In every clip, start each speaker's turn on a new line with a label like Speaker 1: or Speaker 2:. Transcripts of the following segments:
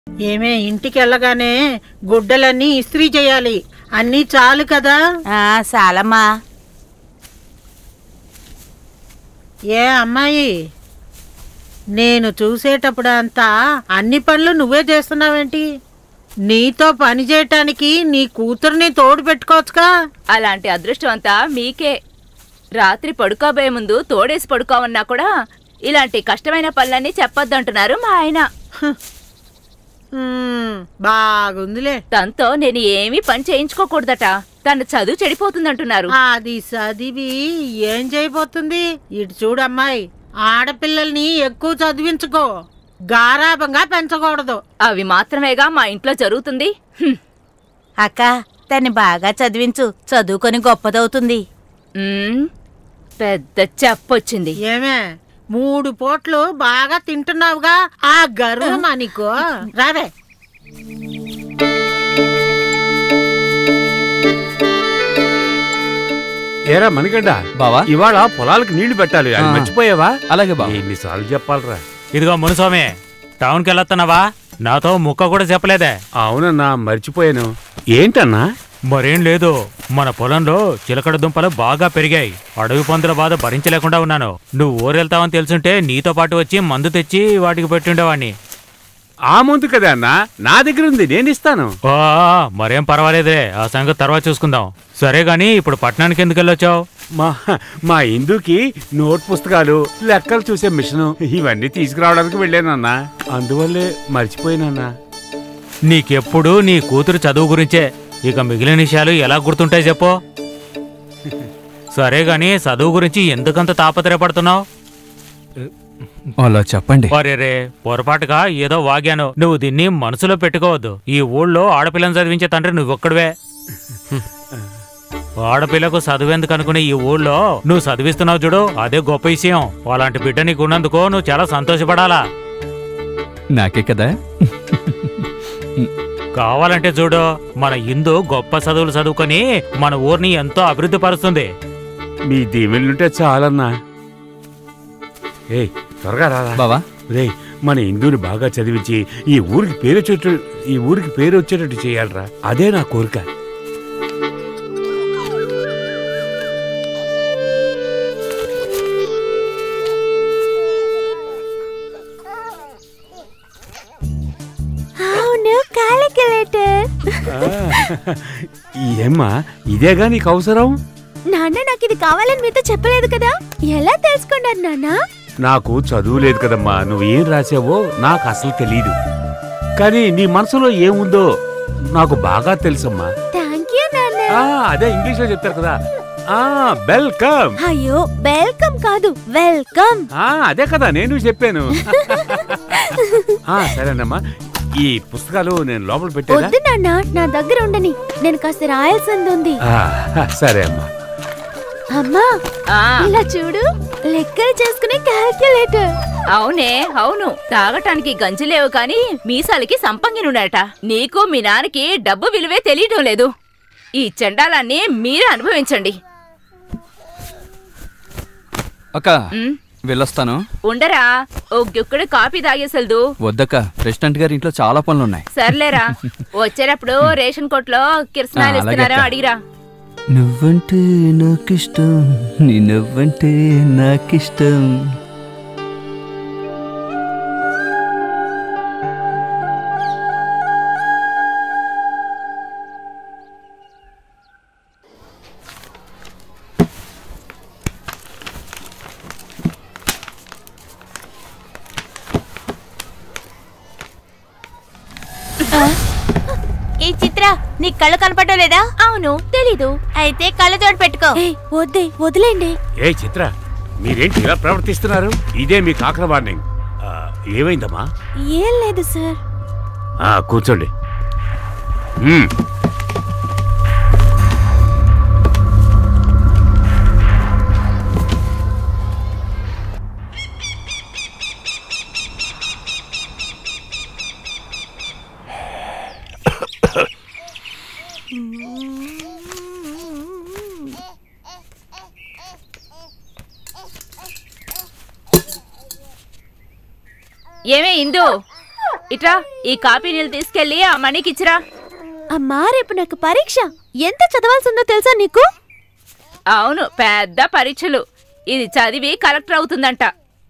Speaker 1: ఏమే ఇంటికి వెళ్ళగానే గుడ్డలన్నీ ఇస్త్రీ చేయాలి అన్నీ చాలు కదా
Speaker 2: ఆ చాలమ్మా
Speaker 1: ఏ అమ్మాయి నేను చూసేటప్పుడు అంతా అన్ని పనులు నువ్వే చేస్తున్నావేంటి నీతో పని చేయటానికి నీ కూతుర్ని తోడు పెట్టుకోవచ్చుగా
Speaker 3: అలాంటి అదృష్టం అంతా మీకే రాత్రి పడుకోబోయే ముందు తోడేసి పడుకోమన్నా కూడా ఇలాంటి కష్టమైన పనులన్నీ చెప్పొద్దంటున్నారు మా ఆయన
Speaker 1: హ్మ్, బాగుందిలే
Speaker 3: తనతో నేను ఏమీ పని చేయించుకోకూడదట తన చదువు చెడిపోతుందంటున్నారు
Speaker 1: అది చదివి ఏం చేయబోతుంది ఇటు చూడు అమ్మాయి ఆడపిల్లల్ని ఎక్కువ చదివించుకో గారాభంగా పెంచకూడదు
Speaker 3: అవి మాత్రమేగా మా ఇంట్లో జరుగుతుంది హ్మ్.
Speaker 2: అక్క తన్ని బాగా చదివించు చదువుకొని గొప్పదవుతుంది
Speaker 3: మ్మ్. పెద్ద చెప్పొచ్చింది
Speaker 1: ఏమే మూడు పూట్లు బాగా తింటున్నావుగా ఆ గర్వం నీకు రావే
Speaker 4: ఏరా మణిగడ్డ
Speaker 5: బావా
Speaker 4: ఇవాళ పొలాలకు నీళ్లు పెట్టాలి అది
Speaker 5: ఆ.
Speaker 4: మర్చిపోయావా
Speaker 5: అలాగే బావ
Speaker 4: ఎన్నిసార్లు చెప్పాలరా
Speaker 6: ఇదిగో మునుస్వామి టౌన్కి వెళ్ళొస్తున్నావా నాతో ముక్క కూడా చెప్పలేదే
Speaker 4: అవునన్నా మర్చిపోయాను ఏంటన్నా
Speaker 6: మరేం లేదు మన పొలంలో చిలకడ దుంపలు బాగా పెరిగాయి అడవి పందుల బాధ భరించలేకుండా ఉన్నాను నువ్వు ఊరెళ్తావని తెలుసుంటే నీతో పాటు వచ్చి మందు తెచ్చి వాటికి పెట్టుండేవాణ్ణి
Speaker 4: ఆ ముందు కదా అన్నా నా దగ్గర ఉంది నేను ఇస్తాను
Speaker 6: ఓ మరేం పర్వాలేదే ఆ సంగతి తర్వాత చూసుకుందాం సరే గాని ఇప్పుడు పట్టణానికి ఎందుకు వెళ్ళొచ్చావు
Speaker 4: మా మా ఇందుకి నోట్ పుస్తకాలు లెక్కలు చూసే మిషను ఇవన్నీ తీసుకురావడానికి వెళ్ళానన్నా అందువల్లే మర్చిపోయానన్నా
Speaker 6: నీకెప్పుడు నీ కూతురు చదువు గురించే ఇక మిగిలిన విషయాలు ఎలా గుర్తుంటాయి చెప్పు సరే గాని చదువు గురించి ఎందుకంత తాపత్రయపడుతున్నావు
Speaker 5: అలా చెప్పండి
Speaker 6: రే పొరపాటుగా ఏదో వాగాను నువ్వు దీన్ని మనసులో పెట్టుకోవద్దు ఈ ఊళ్ళో ఆడపిల్లని చదివించే తండ్రి నువ్వొక్కడివే ఆడపిల్లకు చదువెందుకు అనుకునే ఈ ఊళ్ళో నువ్వు చదివిస్తున్నావు చూడు అదే గొప్ప విషయం అలాంటి బిడ్డ నీకు ఉన్నందుకు నువ్వు చాలా సంతోషపడాలా
Speaker 5: నాకే కదా
Speaker 6: కావాలంటే చూడు మన ఇందు గొప్ప చదువులు చదువుకొని మన ఊరిని ఎంతో అభివృద్ధి పరుస్తుంది
Speaker 4: మీ దీవెనలుంటే చాలన్నా ఏయ్ త్వరగా రారా
Speaker 5: బావా
Speaker 4: రే మన ఇందుని బాగా చదివించి ఈ ఊరికి పేరు వచ్చేటట్టు ఈ ఊరికి పేరు వచ్చేటట్టు చేయాలరా అదే నా కోరిక
Speaker 7: అవును కాలిక్యులేటర్
Speaker 4: ఆ, ఏమ్మా ఇదేగా నీకు అవసరం
Speaker 7: నాన్న నాకు ఇది కావాలని మీతో చెప్పలేదు కదా ఎలా తెలుసుకున్నారు నాన్న
Speaker 4: నాకు చదువు లేదు కదమ్మా నువ్వు ఏం రాసావో నాకు అసలు తెలీదు కానీ నీ మనసులో ఏముందో నాకు బాగా తెలుసమ్మా
Speaker 7: థ్యాంక్ యూ నాన్న
Speaker 4: ఆ, అదే ఇంగ్లీష్ లో చెప్తారు కదా ఆ వెల్కమ్
Speaker 7: అయ్యో వెల్కమ్ కాదు వెల్కమ్
Speaker 4: ఆ అదే కదా నేను చెప్పాను ఆ సరేనమ్మా ఈ పుస్తకాలు నేను లోపల పెట్టేదా
Speaker 7: వద్దు నాన్న నా దగ్గర ఉండని నేను కాస్త రాయాల్సింది ఉంది
Speaker 4: ఆ, సరే అమ్మా
Speaker 7: అమ్మా
Speaker 3: ఆ
Speaker 7: ఇలా చూడు లెక్కలు చేసుకునే క్యాల్కులేటర్
Speaker 3: అవునే అవును తాగటానికి గంజి లేవు కాని మీసాలకి సంపంగినుడట నీకు మీ నాన్నకి డబ్బు విలువే తెలియడం లేదు ఈ చండాలాన్ని మీరే అనుభవించండి
Speaker 5: అక్క
Speaker 3: ఉమ్,
Speaker 5: వెళ్ళొస్తాను
Speaker 3: ఉండరా ఓ గుక్కడు కాఫీ తాగేసెల్దు
Speaker 5: వద్దక్క ప్రెసిడెంట్ గారి ఇంట్లో చాలా పనులున్నాయి
Speaker 3: సర్లేరా వచ్చేటప్పుడు రేషన్ కొట్లో కిరసనాయలు
Speaker 5: ఆ, అలాగే
Speaker 3: ఇస్తున్నారో
Speaker 5: అక్క.
Speaker 3: అడిగిరా
Speaker 5: నువ్వంటే నాకిష్టం నీ నువ్వంటే నాకిష్టం
Speaker 2: ఈ చిత్ర నీ కళ్ళు కనపడడం లేదా
Speaker 7: అవును తెలీదు
Speaker 2: అయితే కళ్ళ తోడు పెట్టుకో
Speaker 7: ఏయ్, వద్దే వదిలేండి
Speaker 4: ఏ చిత్ర మీరేంటి ఇలా ప్రవర్తిస్తున్నారు ఇదే మీ కాకర వార్నింగ్ ఆ, ఏమైందమ్మా
Speaker 7: ఏం లేదు సార్
Speaker 4: ఆ, కూర్చోండి మ్మ్.
Speaker 3: ఏమే ఇందు ఇట్రా ఈ కాపీ నీళ్ళు తీసుకెళ్లి ఆ మనీకి ఇచ్చిరా
Speaker 7: అమ్మా రేపు నాకు పరీక్ష ఎంత చదవాల్సిందో తెలుసా నీకు
Speaker 3: అవును పెద్ద పరీక్షలు ఇది చదివి కలెక్టర్ అవుతుందంట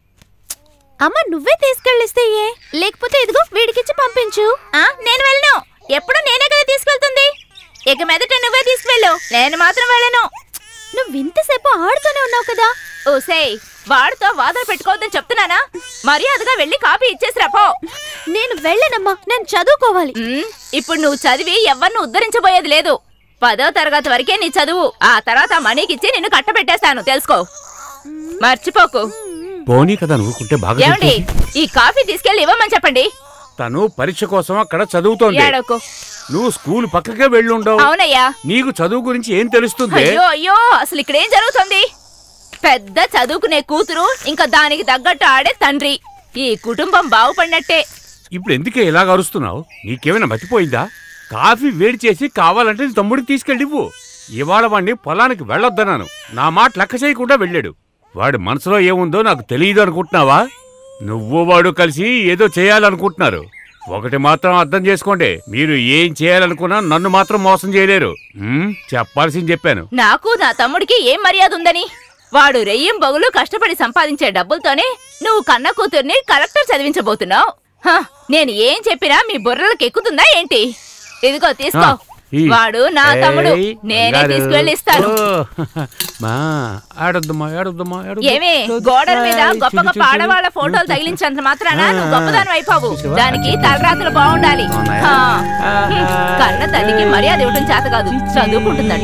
Speaker 7: అమ్మ నువ్వే తీసుకెళ్ళిస్తే ఏ లేకపోతే ఇదిగో వీడికిచ్చి పంపించు
Speaker 3: ఆ నేను వెళ్ళను ఎప్పుడు నేనే కదా తీసుకెళ్తుంది ఇక మీదట నువ్వే తీసుకెళ్ళు నేను మాత్రం వెళ్ళను
Speaker 7: నువ్వు ఇంతసేపు ఆడుతూనే ఉన్నావు కదా
Speaker 3: ఓసేయ్ వాడితో వాదన పెట్టుకోవద్దని చెప్తున్నానా మర్యాదగా వెళ్ళి కాపీ ఇచ్చేసిరా పో
Speaker 7: నేను వెళ్ళనమ్మా నేను చదువుకోవాలి
Speaker 3: ఉమ్, ఇప్పుడు నువ్వు చదివి ఎవరిని ఉద్ధరించబోయేది లేదు పదో తరగతి వరకే నీ చదువు ఆ తర్వాత మనీకిచ్చి నిన్ను కట్టబెట్టేస్తాను తెలుసుకో మర్చిపోకు
Speaker 4: పోనీ కదా నువ్వుకుంటే బాగా
Speaker 3: ఏమండి
Speaker 4: తెలుస్తుంది.
Speaker 3: ఈ కాఫీ తీసుకెళ్లి ఇవ్వమని చెప్పండి
Speaker 4: తను పరీక్ష కోసం అక్కడ చదువుతోంది
Speaker 3: ఏడోకు
Speaker 4: నువ్వు స్కూల్ పక్కకే వెళ్ళుండవు
Speaker 3: అవునయ్యా
Speaker 4: నీకు చదువు గురించి ఏం తెలుస్తుంది
Speaker 3: అయ్యో అయ్యో అసలు ఇక్కడేం జరుగుతుంది పెద్ద చదువుకునే కూతురు ఇంకా దానికి తగ్గట్టు ఆడే తండ్రి ఈ కుటుంబం బాగుపడినట్టే
Speaker 4: ఇప్పుడు ఎందుకే ఇలాగ అరుస్తున్నావు నీకేమైనా మతిపోయిందా కాఫీ వేడి చేసి కావాలంటే నీ తమ్ముడికి తీసుకెళ్ళివ్వు ఇవాళ వాడిని పొలానికి వెళ్ళొద్దన్నాను నా మాట లెక్క చేయకుండా వెళ్ళాడు వాడి మనసులో ఏముందో నాకు తెలియదు అనుకుంటున్నావా నువ్వు వాడు కలిసి ఏదో చేయాలనుకుంటున్నారు ఒకటి మాత్రం అర్థం చేసుకోండి మీరు ఏం చేయాలనుకున్నా నన్ను మాత్రం మోసం చేయలేరు ఉమ్, చెప్పాల్సింది చెప్పాను
Speaker 3: నాకు నా తమ్ముడికి ఏం మర్యాద ఉందని వాడు రెయ్యం బొగులు కష్టపడి సంపాదించే డబ్బులతోనే నువ్వు కన్న కూతుర్ని కలెక్టర్ చదివించబోతున్నావు హ, నేను ఏం చెప్పినా మీ బుర్రలకు ఎక్కుతుందా ఏంటి ఇదిగో తీసుకో
Speaker 4: ఆ, ఈ.
Speaker 3: వాడు నా తమ్ముడు
Speaker 4: ఏయ్,
Speaker 3: నేనే
Speaker 4: బంగారు.
Speaker 3: తీసుకువెళ్ళి ఇస్తాను
Speaker 4: ఓ, మా ఆడొద్దమ్మా ఆడొద్దమ్మా ఆడొద్దు.
Speaker 3: ఏమే గోడల మీద
Speaker 4: చూడు,
Speaker 3: గొప్ప
Speaker 4: చూడు,
Speaker 3: గొప్ప
Speaker 4: చూడు.
Speaker 3: ఆడవాళ్ళ ఫోటోలు తగిలించినంత మాత్రాన
Speaker 4: ఆ,
Speaker 3: నువ్వు గొప్పదాని అయిపోవు
Speaker 4: చూసావా?
Speaker 3: దానికి తలరాత్రులు బాగుండాలి
Speaker 4: అవునాయా?
Speaker 3: హా.
Speaker 4: ఆ,
Speaker 3: హ్మ్. కన్న తల్లికి మర్యాద ఇవ్వడం చేత కాదు చదువుకుంటుందట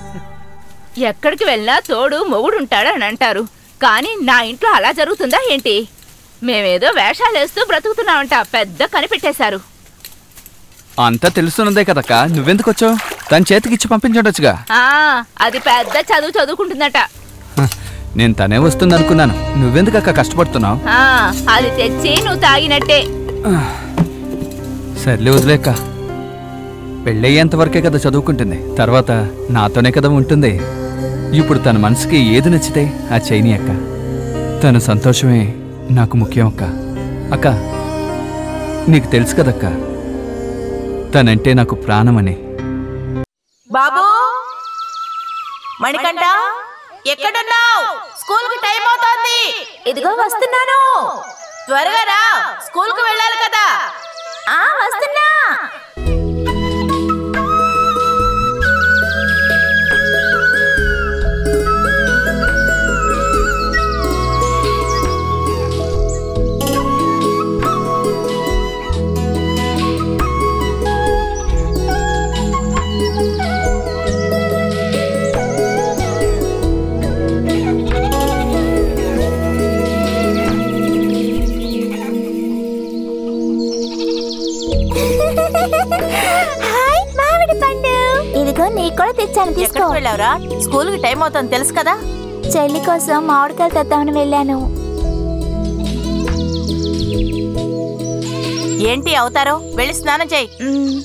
Speaker 3: ఎక్కడికి వెళ్ళినా తోడు మొగుడుంటాడు అని అంటారు కానీ నా ఇంట్లో అలా జరుగుతుందా ఏంటి మేమేదో వేషాలేస్తూ బ్రతుకుతున్నామంట పెద్ద కనిపెట్టేశారు
Speaker 5: అంతా తెలుస్తున్నదే కదక్క నువ్వెందుకు వచ్చావు తన చేతికిచ్చి పంపించుండొచ్చుగా
Speaker 3: ఆ అది పెద్ద చదువు చదువుకుంటుందట
Speaker 5: హ, నేను తనే వస్తుంది అనుకున్నాను నువ్వెందుకు అక్క కష్టపడుతున్నావు
Speaker 3: ఆ అది తెచ్చి నువ్వు తాగినట్టే
Speaker 5: సర్లే వదిలేక్క పెళ్ళయ్యేంత వరకే కదా చదువుకుంటుంది తర్వాత నాతోనే కదా ఉంటుంది ఇప్పుడు తన మనసుకి ఏది నచ్చితే ఆ చైని అక్క తన సంతోషమే నాకు ముఖ్యం అక్క అక్క నీకు తెలుసు కదక్క తనంటే నాకు ప్రాణమని
Speaker 2: బాబు మణికంఠ ఎక్కడున్నావు స్కూల్ కి టైం అవుతోంది ఇదిగో వస్తున్నాను త్వరగా రా స్కూల్ కు వెళ్ళాలి కదా ఆ వస్తున్నా
Speaker 7: హాయ్ మామిడి పండు ఇదిగో నీకు కూడా తెచ్చాను తీసుకో
Speaker 2: ఎక్కడికి వెళ్ళావురా స్కూల్ కి టైం అవుతుంది తెలుసు కదా
Speaker 7: చెల్లి కోసం మామిడికాయలు తెద్దామని వెళ్ళాను
Speaker 2: ఏంటి అవుతారో వెళ్ళి స్నానం చేయి
Speaker 7: మ్మ్.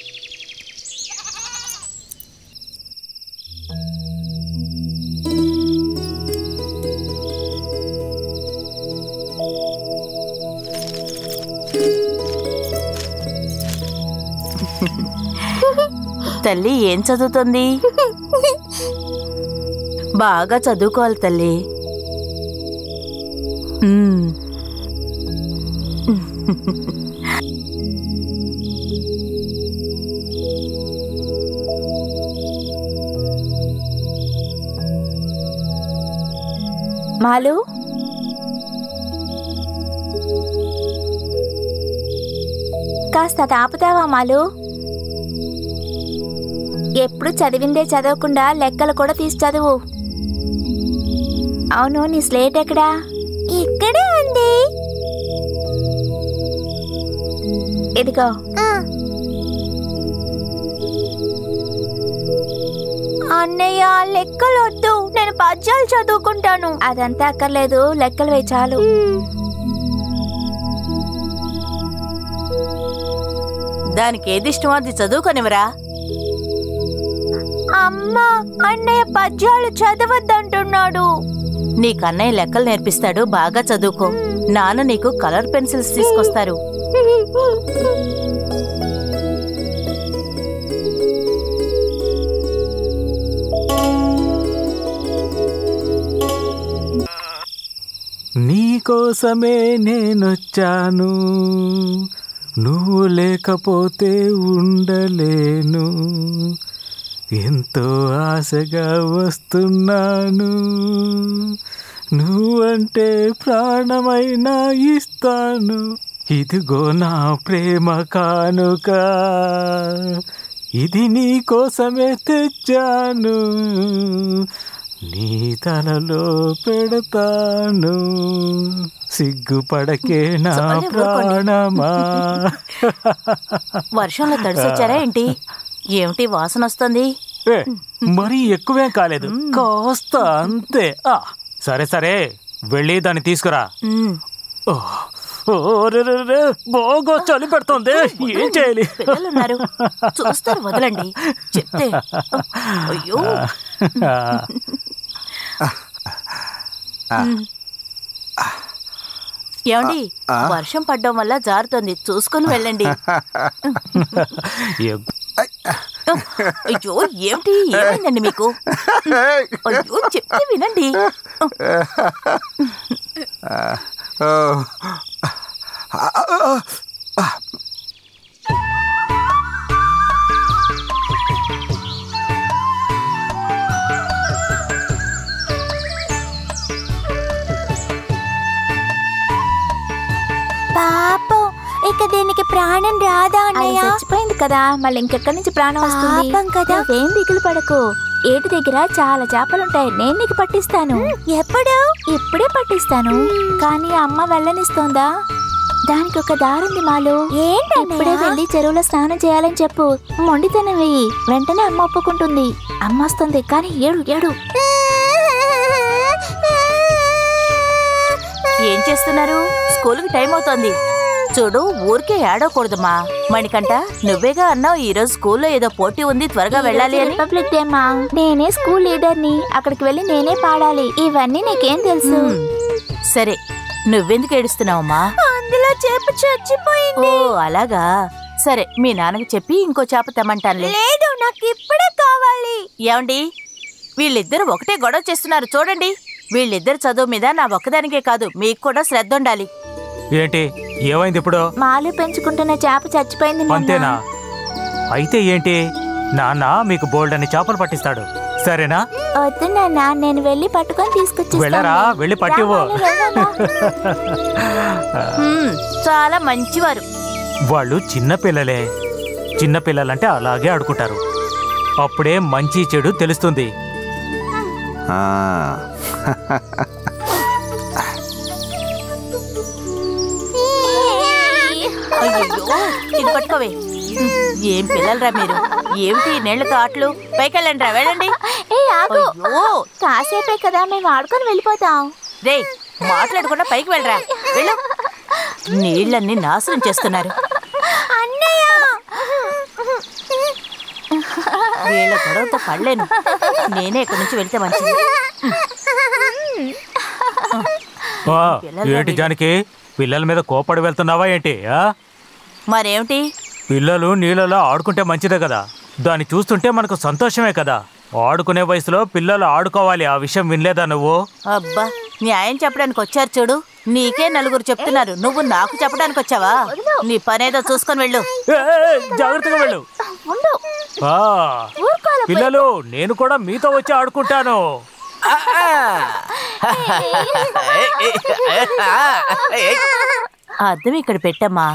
Speaker 2: తల్లి ఏం చదువుతుంది బాగా చదువుకోవాలి తల్లి మ్మ్.
Speaker 7: మాలు కాస్త తాపుతావా మాలు ఎప్పుడు చదివిందే చదవకుండా లెక్కలు కూడా తీసి చదువు అవును నీ స్లేట్ ఎక్కడా ఇక్కడే ఉంది ఇదిగో అన్నయ్య లెక్కలు వద్దు నేను పద్యాలు చదువుకుంటాను అదంతా అక్కర్లేదు లెక్కలు వేయి చాలు
Speaker 2: దానికి ఏది ఇష్టమో అది చదువుకొనివరా
Speaker 7: అమ్మా అన్నయ్య పద్యాలు చదవద్దంటున్నాడు
Speaker 2: నీకు అన్నయ్య లెక్కలు నేర్పిస్తాడు బాగా చదువుకో నాన్న నీకు కలర్ పెన్సిల్స్ తీసుకొస్తారు
Speaker 6: నీకోసమే నేనొచ్చాను నువ్వు లేకపోతే ఉండలేను ఎంతో ఆశగా వస్తున్నాను నువ్వంటే ప్రాణమైనా ఇస్తాను ఇదిగో నా ప్రేమ కానుక ఇది నీ కోసమే తెచ్చాను నీ తలలో పెడతాను సిగ్గుపడకే నా
Speaker 2: చాలే, ఊరుకోండి.
Speaker 6: ప్రాణమా
Speaker 2: వర్షంలో తడిసొచ్చారా ఏంటి ఏమిటి వాసన వస్తుంది
Speaker 6: ఏ, మరీ ఎక్కువేం కాలేదు కాస్త అంతే ఆ, సరే సరే వెళ్ళి దాన్ని తీసుకురా
Speaker 2: మ్మ్.
Speaker 6: ఓ, ఓ, రే, రే, రే, బాగా చలి పెడుతుంది ఏం చేయాలి
Speaker 2: పిల్లలున్నారు చూస్తారు వదలండి చెప్తే అయ్యో ఏమండి వర్షం పడ్డం వల్ల జారుతోంది చూసుకొని వెళ్ళండి
Speaker 6: ఏ-
Speaker 2: అయ్యో ఏమిటి ఏమైందండి మీకు అయ్యో చెప్తే వినండి
Speaker 7: పాపం ఇక దీనికి ప్రాణం రాదా
Speaker 8: అది
Speaker 7: అన్నయ్య
Speaker 8: చచ్చిపోయింది కదా మళ్ళీ ఇంకెక్కడి నుంచి ప్రాణం వస్తుంది
Speaker 7: పాపం కదా.
Speaker 8: నువ్వేం దిగులు పడకు ఏటి దగ్గర చాలా చేపలుంటాయి నేను నీకు పట్టిస్తాను
Speaker 7: ఎప్పుడు
Speaker 8: ఇప్పుడే పట్టిస్తాను కానీ అమ్మ వెళ్ళనిస్తోందా దానికి ఒక దారుంది మాలు ఇప్పుడే
Speaker 7: ఏంటన్నయ్య
Speaker 8: వెళ్ళి చెరువులో స్నానం చేయాలని చెప్పు మొండితనం వెయ్యి వెంటనే అమ్మ ఒప్పుకుంటుంది అమ్మ వస్తుంది కానీ ఏడు ఏడు
Speaker 2: ఏం చేస్తున్నారు స్కూల్కి టైం అవుతోంది చూడు ఊరికే ఏడవకూడదమ్మా మణికంట నువ్వేగా అన్నావు ఈ రోజు స్కూల్లో ఏదో పోటీ ఉంది త్వరగా వెళ్ళాలి అని
Speaker 8: రిపబ్లిక్ డే మా నేనే స్కూల్ లీడర్ని అక్కడికి వెళ్ళి నేనే పాడాలి ఇవన్నీ నీకేం తెలుసు
Speaker 2: హ్మ్. సరే నువ్వెందుకు ఏడుస్తున్నావమ్మా
Speaker 7: అందులో చేప చచ్చిపోయింది
Speaker 2: ఓ అలాగా సరే మీ నాన్నకి చెప్పి ఇంకో చేప తెమ్మంటానులే
Speaker 7: లేదు నాకు ఇప్పుడే కావాలి
Speaker 2: ఏమండి వీళ్ళిద్దరు ఒకటే గొడవ చేస్తున్నారు చూడండి వీళ్ళిద్దరు చదువు మీద నా ఒక్కదానికే కాదు మీకు కూడా శ్రద్ధ ఉండాలి
Speaker 6: ఏంటి ఏమైంది ఇప్పుడు
Speaker 8: మాలు పెంచుకుంటున్న చేప చచ్చిపోయింది నాన్న.
Speaker 6: అంతేనా అయితే ఏంటి నాన్న మీకు బోల్డ్ అని చేపలు పట్టిస్తాడు సరేనా
Speaker 8: వద్దు నాన్న నేను వెళ్ళి పట్టుకొని తీసుకొచ్చి
Speaker 6: వెళ్ళరా వెళ్ళి పట్టివ్వు
Speaker 2: హ్మ్, చాలా మంచివారు
Speaker 6: వాళ్ళు చిన్న పిల్లలే చిన్న పిల్లలంటే అలాగే ఆడుకుంటారు అప్పుడే మంచి చెడు తెలుస్తుంది
Speaker 9: ఆ,
Speaker 2: అయ్యో ఇది పట్టుకోవే ఏం పిల్లలరా మీరు ఏమిటి ఈ నీళ్లతో ఆటలు పైకెళ్ళండి రా వెళ్ళండి
Speaker 8: ఏ ఆగు
Speaker 2: అయ్యో
Speaker 8: కాసేపే కదా మేము ఆడుకొని వెళ్ళిపోతాం
Speaker 2: రే మాట్లాడకుండా పైకి వెళ్ళరా వెళ్ళు నీళ్ళన్నీ నాశనం చేస్తున్నారు వీళ్ళ గొడవతో పడలేను నేనే ఇక్కడి నుంచి వెళ్తే మంచిది
Speaker 6: ఆ, ఏంటి జానకి పిల్లల మీద కోపడి వెళ్తున్నావా ఏంటి ఆ?
Speaker 2: మరేమిటి
Speaker 6: పిల్లలు నీళ్ళలో ఆడుకుంటే మంచిదే కదా దాన్ని చూస్తుంటే మనకు సంతోషమే కదా ఆడుకునే వయసులో పిల్లలు ఆడుకోవాలి ఆ విషయం వినలేదా నువ్వు
Speaker 2: అబ్బా న్యాయం చెప్పడానికి వచ్చారు చూడు నీకే నలుగురు చెప్తున్నారు నువ్వు నాకు చెప్పడానికి వచ్చావా నీ పనేదో చూసుకొని వెళ్ళు
Speaker 6: ఏ, ఏ, జాగ్రత్తగా వెళ్ళు
Speaker 8: ఉండు
Speaker 6: ఆ, పిల్లలు నేను కూడా మీతో వచ్చి ఆడుకుంటాను
Speaker 2: ఆ అద్దం ఇక్కడ పెట్టమ్మా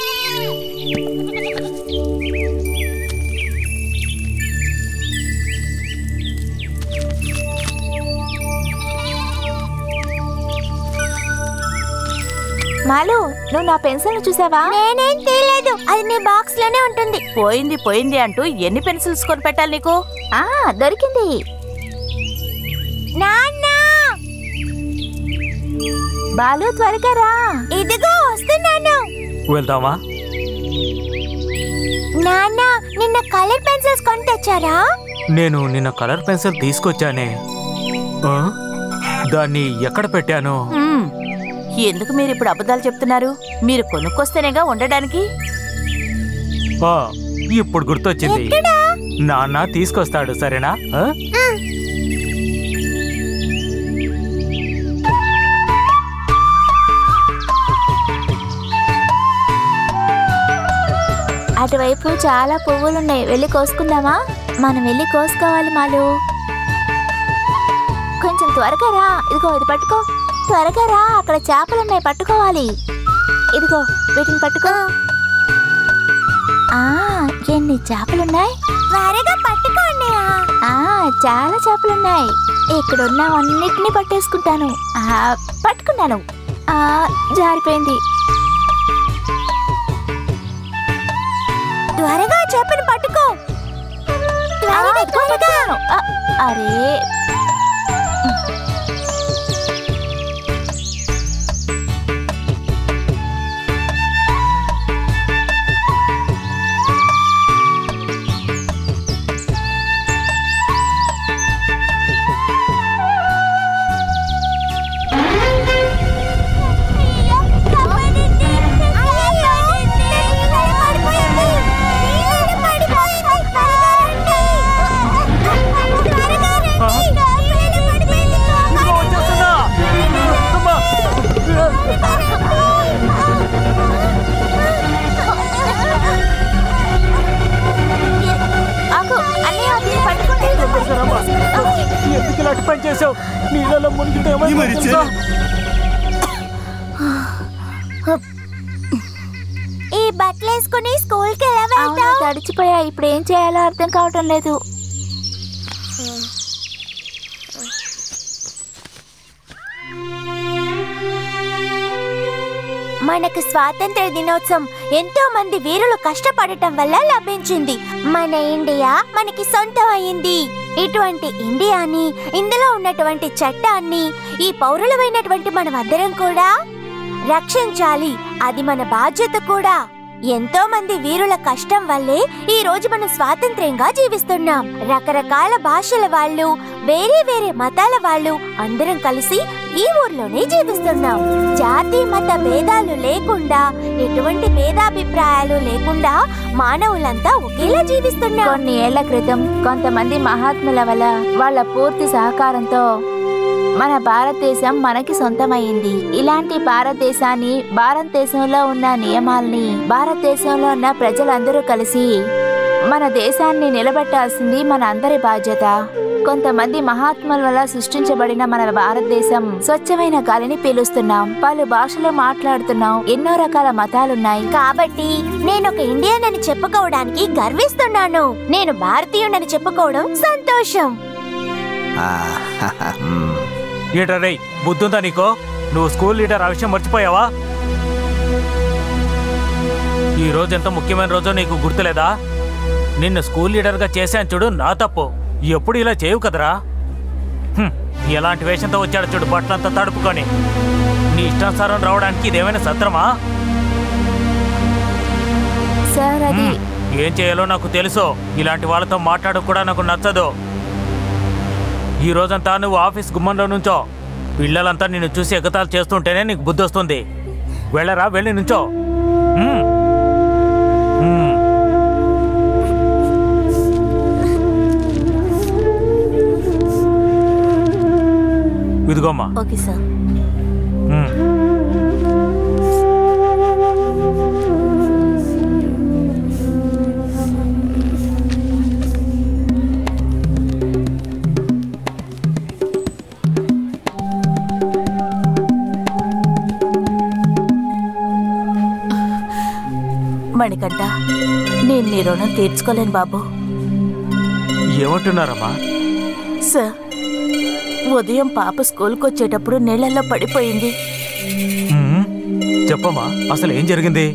Speaker 8: మాలు నువ్వు నా పెన్సిల్ చూసావా
Speaker 7: నేనేం తీయలేదు అది నీ బాక్స్ లోనే ఉంటుంది
Speaker 2: పోయింది పోయింది అంటూ ఎన్ని పెన్సిల్స్ కొని పెట్టాలి నీకు
Speaker 8: ఆ దొరికింది
Speaker 7: నాన్న
Speaker 8: బాలు త్వరగా రా
Speaker 7: ఇదిగో వస్తున్నాను
Speaker 6: వెళ్దామా
Speaker 7: నాన్న నిన్న కలర్ పెన్సిల్స్ కొని తెచ్చారా
Speaker 6: నేను నిన్న కలర్ పెన్సిల్ తీసుకొచ్చానే ఆ? దాన్ని ఎక్కడ పెట్టాను
Speaker 2: మ్మ్. ఎందుకు మీరు ఇప్పుడు అబద్ధాలు చెప్తున్నారు మీరు కొనుక్కొస్తేనేగా ఉండడానికి
Speaker 6: ఓ, ఇప్పుడు గుర్తొచ్చింది నాన్న తీసుకొస్తాడు సరేనా ఆ?
Speaker 8: అటువైపు చాలా పువ్వులున్నాయి వెళ్ళి కోసుకుందామా మనం వెళ్ళి కోసుకోవాలి మాలు కొంచెం త్వరగా రా ఇదిగో ఇది పట్టుకో త్వరగా రా అక్కడ చేపలున్నాయి పట్టుకోవాలి ఇదిగో వీటిని పట్టుకో ఆ ఎన్ని చేపలున్నాయి త్వరగా పట్టుకోండి ఆ చాలా చేపలున్నాయి ఇక్కడ ఉన్నవన్నిటిని పట్టేసుకుంటాను ఆ, పట్టుకున్నాను ఆ జారిపోయింది త్వరగా చేపని పట్టుకో త్వరగా త్వరగా ఆ, అరే ఆగు అన్నయ్య దీన్ని పట్టుకోండి
Speaker 6: ఎందుకు ఇలాంటి పని చేసావు నీళ్ళలో మునిగితే ఏమైందో తెలుసా?
Speaker 8: ఈ బట్టలు వేసుకుని స్కూల్ కి ఎలా వెళ్తావు తడిచిపోయా ఇప్పుడు ఏం చేయాలో అర్థం కావటం లేదు మనకు స్వాతంత్ర దినోత్సవం ఎంతో మంది వీరులు కష్టపడటం వల్ల లభించింది మన ఇండియా మనకి సొంతం అయింది ఇటువంటి ఇండియాని ఇందులో ఉన్నటువంటి చట్టాన్ని ఈ పౌరులమైనటువంటి మనం అందరం కూడా రక్షించాలి అది మన బాధ్యత కూడా ఎంతో మంది వీరుల కష్టం వల్లే ఈ రోజు మనం స్వాతంత్ర్యంగా జీవిస్తున్నాం రకరకాల భాషల వాళ్ళు వేరే వేరే మతాల వాళ్ళు అందరం కలిసి ఈ ఊర్లోనే జీవిస్తున్నాం జాతి మత భేదాలు లేకుండా ఎటువంటి భేదాభిప్రాయాలు లేకుండా మానవులంతా ఒకేలా జీవిస్తున్నాం కొన్ని ఏళ్ల క్రితం కొంతమంది మహాత్ముల వల్ల వాళ్ళ పూర్తి సహకారంతో మన భారతదేశం మనకి సొంతమైంది ఇలాంటి భారతదేశాన్ని భారతదేశంలో ఉన్న నియమాల్ని భారతదేశంలో ఉన్న ప్రజలందరూ కలిసి మన దేశాన్ని నిలబెట్టాల్సింది మన అందరి బాధ్యత కొంతమంది మహాత్ముల వల్ల సృష్టించబడిన మన భారతదేశం స్వచ్ఛమైన గాలిని పీలుస్తున్నాం పలు భాషలు మాట్లాడుతున్నాం ఎన్నో రకాల మతాలున్నాయి కాబట్టి నేను ఒక ఇండియన్ అని చెప్పుకోవడానికి గర్విస్తున్నాను నేను భారతీయుడని చెప్పుకోవడం సంతోషం
Speaker 9: ఆ, మ్మ్.
Speaker 6: ఏంట్రా రేయ్ బుద్ధుందా నీకో నువ్వు స్కూల్ లీడర్ ఆ విషయం మర్చిపోయావా ఈ రోజు ఎంత ముఖ్యమైన రోజో నీకు గుర్తులేదా నిన్ను స్కూల్ లీడర్గా చేశాను చూడు నా తప్పు ఎప్పుడు ఇలా చేయవు కదరా హ్మ్, ఎలాంటి వేషంతో వచ్చాడు చూడు బట్టలంతా తడుపుకొని నీ ఇష్టానుసారం రావడానికి ఇదేమైనా సత్రమా
Speaker 8: సార్ అది
Speaker 6: హ్మ్, ఏం చేయాలో నాకు తెలుసు ఇలాంటి వాళ్ళతో మాట్లాడడం కూడా నాకు నచ్చదు ఈ రోజంతా నువ్వు ఆఫీస్ గుమ్మంలో నుంచో పిల్లలంతా నిన్ను చూసి ఎగతాలు చేస్తుంటేనే నీకు బుద్ధి వస్తుంది వెళ్ళరా వెళ్ళి నుంచో హ్మ్. హ్మ్. ఇదిగోమ్మా
Speaker 2: ఓకే సార్
Speaker 6: హ్మ్.
Speaker 2: మణికంట నేను నీ రుణం తీర్చుకోలేను బాబు
Speaker 6: ఏమంటున్నారమ్మా
Speaker 2: సార్ ఉదయం పాప స్కూల్కి వచ్చేటప్పుడు నీళ్ళల్లో పడిపోయింది
Speaker 6: హ్మ్. చెప్పమ్మా అసలు ఏం జరిగింది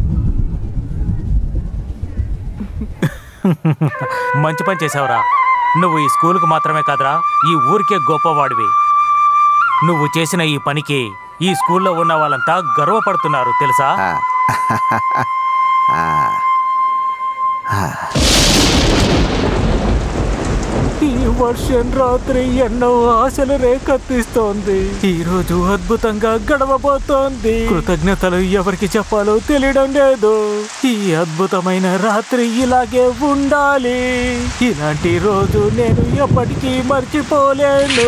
Speaker 6: మంచి పని చేసావురా నువ్వు ఈ స్కూల్కి మాత్రమే కాదురా ఈ ఊరికే గొప్పవాడివి నువ్వు చేసిన ఈ పనికి ఈ స్కూల్లో ఉన్న వాళ్ళంతా గర్వపడుతున్నారు తెలుసా
Speaker 9: ఆ. ఆ.
Speaker 6: ఈ వర్షం రాత్రి ఎన్నో ఆశలు రేకెత్తిస్తోంది ఈ రోజు అద్భుతంగా గడవబోతోంది కృతజ్ఞతలు ఎవరికి చెప్పాలో తెలియడం లేదు ఈ అద్భుతమైన రాత్రి ఇలాగే ఉండాలి ఇలాంటి రోజు నేను ఎప్పటికీ మర్చిపోలేను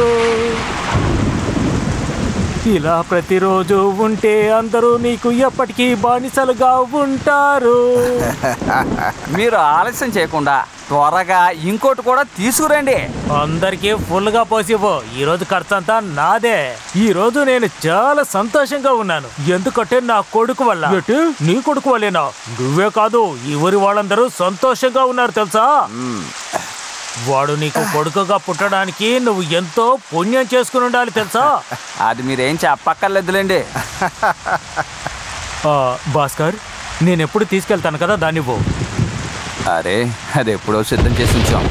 Speaker 6: ఇలా ప్రతిరోజు ఉంటే అందరూ నీకు ఎప్పటికీ బానిసలుగా ఉంటారు
Speaker 5: మీరు ఆలస్యం చేయకుండా త్వరగా ఇంకోటి కూడా తీసుకురండి
Speaker 6: అందరికీ ఫుల్ గా పోసివ్వు ఈ రోజు ఖర్చు అంతా నాదే ఈ రోజు నేను చాలా సంతోషంగా ఉన్నాను ఎందుకంటే నా కొడుకు వల్ల ఎటు? నీ కొడుకు వల్లేనా నువ్వే కాదు ఈ ఊరి వాళ్ళందరూ సంతోషంగా ఉన్నారు తెలుసా వాడు నీకు కొడుకుగా పుట్టడానికి నువ్వు ఎంతో పుణ్యం చేసుకుని ఉండాలి తెలుసా
Speaker 5: అది మీరేం చెప్పక్కర్లేదులేండి
Speaker 6: ఆ, భాస్కర్ నేను ఎప్పుడు తీసుకెళ్తాను కదా దాన్ని పో
Speaker 5: అరే అది ఎప్పుడో సిద్ధం చేసి ఉంచాం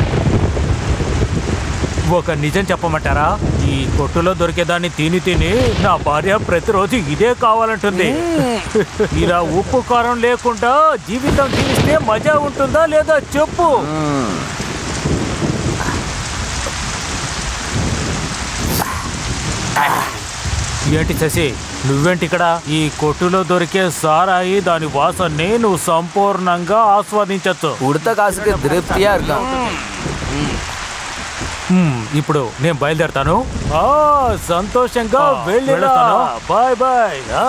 Speaker 6: ఒక నిజం చెప్పమంటారా ఈ కొట్టులో దొరికేదాన్ని తిని తిని నా భార్య ప్రతిరోజు ఇదే కావాలంటుంది ఇలా ఉప్పు కారం లేకుండా జీవితం జీవిస్తే మజా ఉంటుందా లేదా చెప్పు ఏంటి శశి నువ్వేంటి ఇక్కడ ఈ కొట్టులో దొరికే సారాయి దాని వాసనని నువ్వు సంపూర్ణంగా ఆస్వాదించచ్చు
Speaker 10: ఉడత కాసుకి తృప్తిగా இருக்கும்
Speaker 6: హ్మ్, ఇప్పుడు నేను బయలుదేరతాను ఆ, సంతోషంగా వెళ్ళిస్తాను బాయ్ బాయ్ ఆ.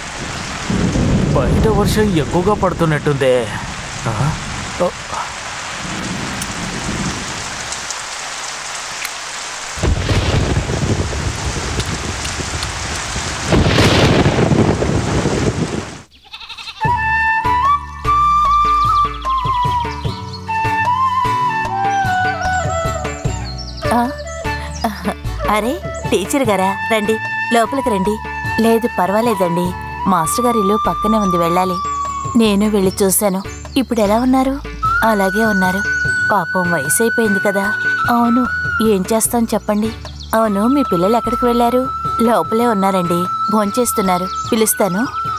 Speaker 6: బయట వర్షం ఎక్కువగా పడుతున్నట్టుంది ఆ, ఓ.
Speaker 2: ఆ? అరే టీచర్ గారా రండి లోపలికి రండి లేదు పర్వాలేదండి మాస్టర్ గారి ఇల్లు పక్కనే ఉంది వెళ్ళాలి నేను వెళ్ళి చూశాను ఇప్పుడు ఎలా ఉన్నారు అలాగే ఉన్నారు పాపం వయసు అయిపోయింది కదా అవును ఏం చేస్తాం చెప్పండి అవును మీ పిల్లలు ఎక్కడికి వెళ్ళారు లోపలే ఉన్నారండి భోంచేస్తున్నారు పిలుస్తాను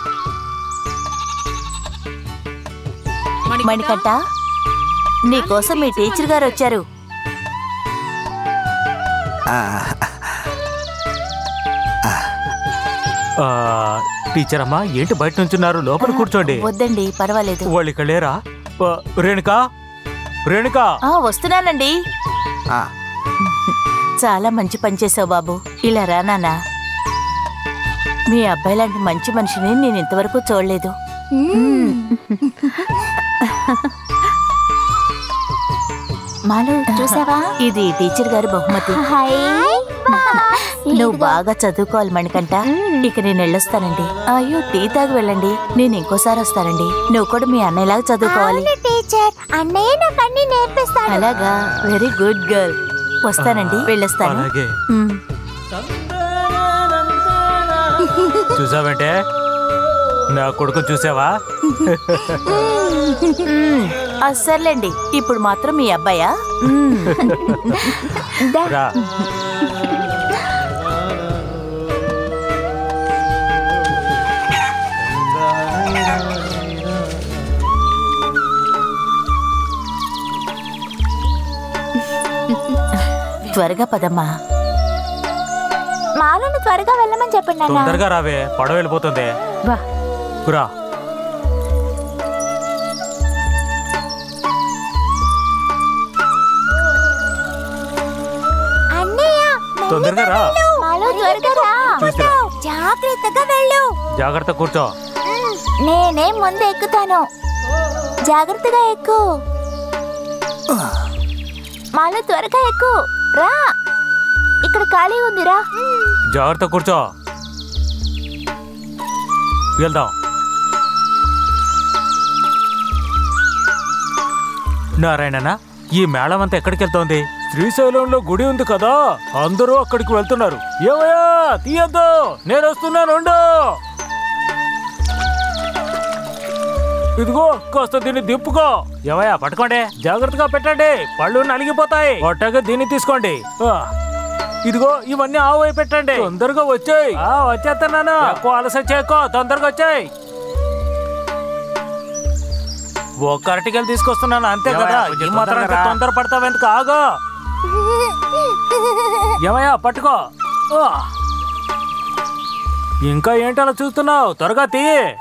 Speaker 2: మణికంట నీకోసం మీ టీచర్ గారు వచ్చారు
Speaker 9: ఆ.
Speaker 6: ఆ, టీచర్ అమ్మా ఏంటి బయట నుంచున్నారు లోపల కూర్చోండి
Speaker 2: వద్దండి పర్వాలేదు
Speaker 6: వాళ్ళు ఇక్కడ లేరా ఆ, రేణుకా రేణుకా
Speaker 2: ఆ వస్తున్నానండి
Speaker 9: ఆ.
Speaker 2: చాలా మంచి పని చేసావు బాబు ఇలా రా నాన్న మీ అబ్బాయి లాంటి మంచి మనిషిని నేను ఇంతవరకు చూడలేదు
Speaker 8: మాలు చూసావా
Speaker 2: ఇది టీచర్ గారి బహుమతి
Speaker 8: హాయ్
Speaker 2: నువ్వు బాగా చదువుకోవాలి మణికంట ఇక నేను వెళ్ళొస్తానండి అయ్యో టీ తాగి వెళ్ళండి నేను ఇంకోసారి వస్తానండి నువ్వు కూడా మీ అన్నయ్యలాగా చదువుకోవాలి
Speaker 8: అవును టీచర్ అన్నయ్య నాకు అన్ని నేర్పిస్తాడు
Speaker 2: అలాగా వెరీ గుడ్ గర్ల్ వస్తానండి వెళ్ళొస్తాను
Speaker 6: అలాగే
Speaker 2: మ్.
Speaker 6: చూసావంటే నా కొడుకు చూసావా
Speaker 2: మ్. ఆ, సర్లేండి ఇప్పుడు మాత్రం మీ అబ్బాయా మ్.
Speaker 6: రా
Speaker 2: త్వరగా పదమ్మా
Speaker 8: మాలను త్వరగా వెళ్ళమని చెప్పండి నాన్న
Speaker 6: తొందరగా రావే పడవ వెళ్ళిపోతుంది
Speaker 2: వా
Speaker 6: రా
Speaker 8: అన్నయ్య
Speaker 6: తొందరగా రా
Speaker 8: మాలో త్వరగా రా
Speaker 6: చూసిరా.
Speaker 8: జాగ్రత్తగా వెళ్ళు
Speaker 6: జాగ్రత్త కూర్చో
Speaker 8: మ్, నేనే ముందు ఎక్కుతాను జాగ్రత్తగా ఎక్కు మాలో త్వరగా ఎక్కు రా ఇక్కడ ఖాళీ ఉందిరా
Speaker 6: జాగ్రత్త కూర్చో వెళ్దాం నారాయణనా ఈ మేళం అంతా ఎక్కడికి వెళ్తోంది శ్రీశైలంలో గుడి ఉంది కదా అందరూ అక్కడికి వెళ్తున్నారు ఏమయ్యా తీయద్దు నేను వస్తున్నాను ఉండు ఇదిగో కాస్త దీన్ని దిప్పుకో ఏవయ్యా పట్టుకోండి జాగ్రత్తగా పెట్టండి పళ్ళు నలిగిపోతాయి ఒట్టగా దీన్ని తీసుకోండి ఆ, ఇదిగో ఇవన్నీ ఆవు వైపు పెట్టండి తొందరగా వచ్చాయి వచ్చేస్తున్నాను ఎక్కువ ఆలస్యం చేయకో తొందరగా వచ్చాయి ఒక్క అరటికలు తీసుకొస్తున్నాను అంతే కదా ఈ మాత్రం అంత తొందర పడతావు ఎందుకు ఆగో ఏమయ్యా పట్టుకో ఆ. ఇంకా ఏంటి అలా చూస్తున్నావు త్వరగా తీ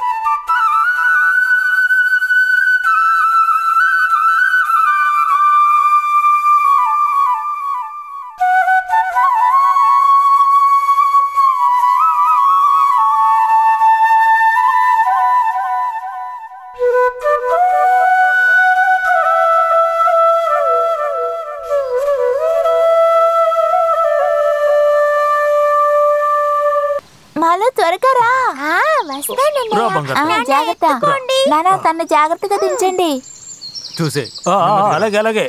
Speaker 7: మాలో త్వరగా రా
Speaker 8: ఆ, వస్తానన్నయ్య.
Speaker 6: రా బంగారు.
Speaker 2: ఆ,
Speaker 8: నాన్న,
Speaker 2: జాగ్రత్త
Speaker 8: ఎత్తుకోండి.
Speaker 2: నానా తను జాగ్రత్తగా దించండి
Speaker 6: చూసే ఆ, ఆ, అలాగే అలాగే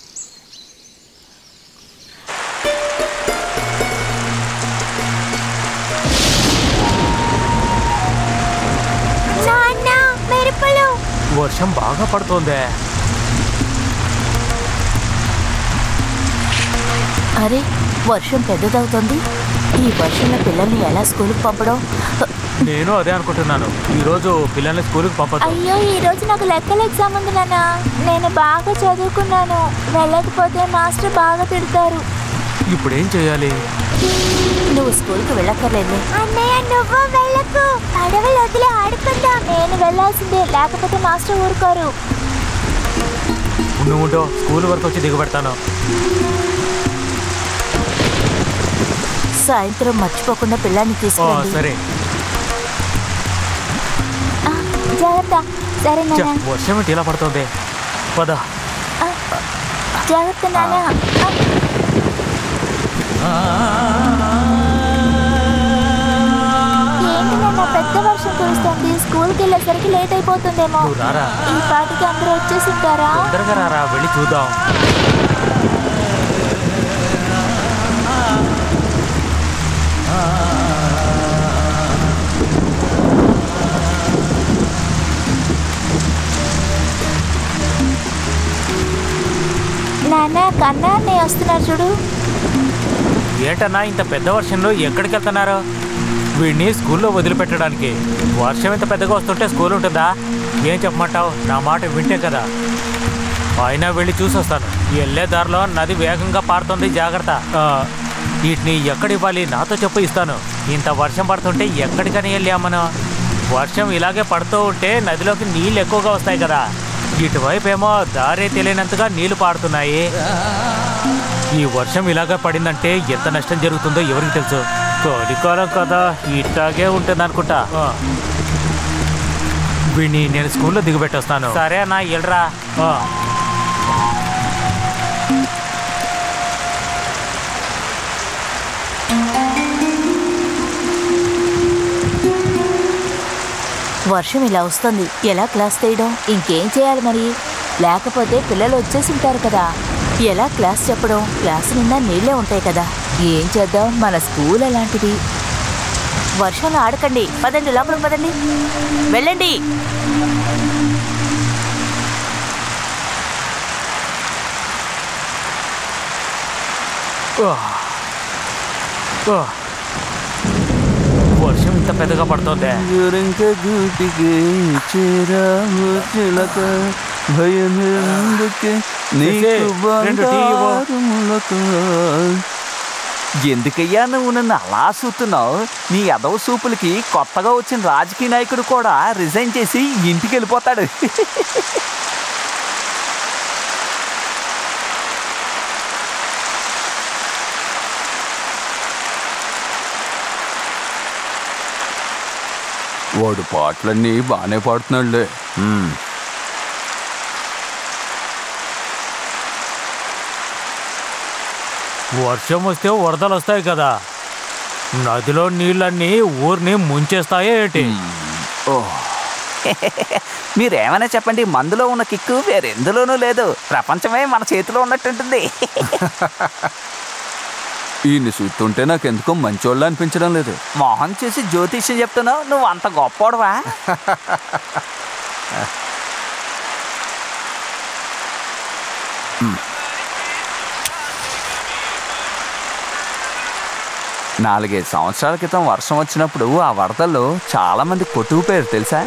Speaker 8: నాన్న మెరుపులు
Speaker 6: వర్షం బాగా పడుతోందే
Speaker 2: అరే వర్షం పెద్దదవుతుంది ఈ వర్షంలో పిల్లల్ని ఎలా స్కూల్కి పంపడం
Speaker 6: నేను అదే అనుకుంటున్నాను ఈ రోజు పిల్లల్ని స్కూల్కి పంపదు
Speaker 7: అయ్యో ఈ రోజు నాకు లెక్కల ఎగ్జామ్ ఉంది నాన్న నేను బాగా చదువుకున్నాను వెళ్ళకపోతే మాస్టర్ బాగా తిడతారు
Speaker 6: ఇప్పుడు ఏం చేయాలి
Speaker 2: నువ్వు స్కూల్కి వెళ్ళక్కర్లేదు
Speaker 8: అన్నయ్య నువ్వు వెళ్ళకు అడవులు వదిలి ఆడుకుందాం
Speaker 7: నేను వెళ్ళాల్సిందే లేకపోతే మాస్టర్ ఊరుకోరు
Speaker 6: నువ్వు ఉంటో స్కూల్ వరకు వచ్చి దిగబెడతాను
Speaker 2: సాయంత్రం మర్చిపోకుండా పిల్లాన్ని
Speaker 6: ఓ,
Speaker 2: తీసుకురండి
Speaker 6: సరే
Speaker 7: ఆ, జాగ్రత్త సరే
Speaker 6: ఛ,
Speaker 7: నాన్న
Speaker 6: వర్షం ఏంటి ఇలా పడుతోంది పద
Speaker 7: జాగ్రత్త నాన్న ఆ. ఏంటి నాన్న పెద్ద వర్షం కురుస్తుంది స్కూల్కి వెళ్ళేసరికి లేట్ అయిపోతుందేమో
Speaker 6: నువ్వు రారా
Speaker 7: ఈ పాటికి అందరూ వచ్చేసింటారా
Speaker 6: తొందరగా రారా వెళ్ళి చూద్దాం
Speaker 7: నాన్న కన్నా అన్నయ్య వస్తున్నారు చూడు
Speaker 6: ఏంటన్నా ఇంత పెద్ద వర్షంలో ఎక్కడికి వెళ్తున్నారు వీడిని స్కూల్లో వదిలిపెట్టడానికి వర్షం ఇంత పెద్దగా వస్తుంటే స్కూల్ ఉంటుందా ఏం చెప్పమంటావు నా మాట వింటే కదా అయినా వెళ్ళి చూసి వస్తాను వెళ్ళే దారిలో నది వేగంగా పారుతుంది జాగ్రత్త ఆ, వీటిని ఎక్కడ ఇవ్వాలి నాతో చెప్పు ఇస్తాను ఇంత వర్షం పడుతుంటే ఎక్కడికని వెళ్ళామను వర్షం ఇలాగే పడుతూ ఉంటే నదిలోకి నీళ్ళు ఎక్కువగా వస్తాయి కదా ఇటువైపు ఏమో దారే తెలియనంతగా నీళ్లు పారుతున్నాయి ఈ వర్షం ఇలాగా పడిందంటే ఎంత నష్టం జరుగుతుందో ఎవరికి తెలుసు చలికాలం కదా ఇట్లాగే ఉంటుంది అనుకుంటా వీడిని నేను స్కూల్లో దిగబెట్టొస్తాను సరే అన్న వెళ్ళరా
Speaker 2: వర్షం ఇలా వస్తుంది ఎలా క్లాస్ తీయడం ఇంకేం చేయాలి మరి లేకపోతే పిల్లలు వచ్చేసి ఉంటారు కదా ఎలా క్లాస్ చెప్పడం క్లాస్ నిండా నీళ్ళే ఉంటాయి కదా ఏం చేద్దాం మన స్కూల్ అలాంటిది వర్షంలో ఆడకండి పదండి లోపలికి పదండి వెళ్ళండి
Speaker 6: వర్షం ఇంత పెద్దగా పడుతోందే
Speaker 10: గురింక గూటికి చేరావు చిలక భయమెందుకే నీకు
Speaker 6: రెండు టీ ఇవ్వు.
Speaker 10: బంగారములక ఎందుకయ్యా నువ్వు నన్ను అలా చూస్తున్నావు నీ ఎదవ సూపులకి కొత్తగా వచ్చిన రాజకీయ నాయకుడు కూడా రిజైన్ చేసి ఇంటికి వెళ్ళిపోతాడు
Speaker 5: వాడు పాటలన్నీ బాగానే పాడుతున్నాడులే
Speaker 6: వర్షం వస్తే వరదలు వస్తాయి కదా నదిలో నీళ్ళన్నీ ఊరిని ముంచేస్తాయే ఏంటి
Speaker 10: ఓ మీరేమైనా చెప్పండి మందులో ఉన్న కిక్కు వేరెందులోనూ లేదు ప్రపంచమే మన చేతిలో ఉన్నట్టుంటుంది
Speaker 5: ఈయన చూస్తుంటే నాకెందుకో మంచోళ్ళ అనిపించడం లేదు
Speaker 10: మోహన్ చూసి జ్యోతిష్యం చెప్తున్నావు నువ్వు అంత గొప్పోడవా నాలుగైదు సంవత్సరాల క్రితం వర్షం వచ్చినప్పుడు ఆ వరదల్లో చాలా మంది కొట్టుకుపోయారు తెలుసా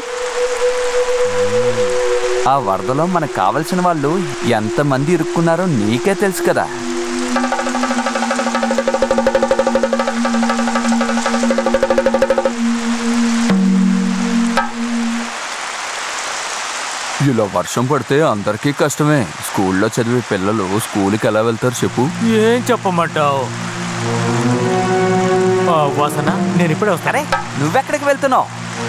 Speaker 10: ఆ వరదలో మనకు కావలసిన వాళ్ళు ఎంతమంది ఇరుక్కున్నారో నీకే తెలుసు కదా ఇలా వర్షం పడితే అందరికీ కష్టమే స్కూల్లో చదివే పిల్లలు స్కూల్కి ఎలా వెళ్తారు చెప్పు
Speaker 6: ఏం చెప్పమంటావు ఆ, వాసన నేను ఇప్పుడే వస్తానే
Speaker 10: నువ్వెక్కడికి వెళ్తున్నావు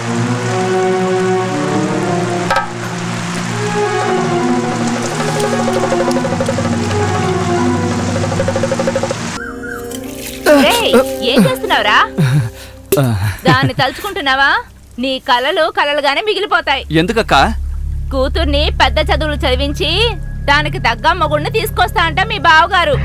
Speaker 3: రేయ్, ఏం చేస్తున్నావురా దాన్ని తలుచుకుంటున్నావా నీ కలలు కలలుగానే మిగిలిపోతాయి
Speaker 5: ఎందుకక్క
Speaker 3: కూతుర్ని పెద్ద చదువులు చదివించి దానికి తగ్గ మొగుడిని తీసుకొస్తా అంట మీ బావగారు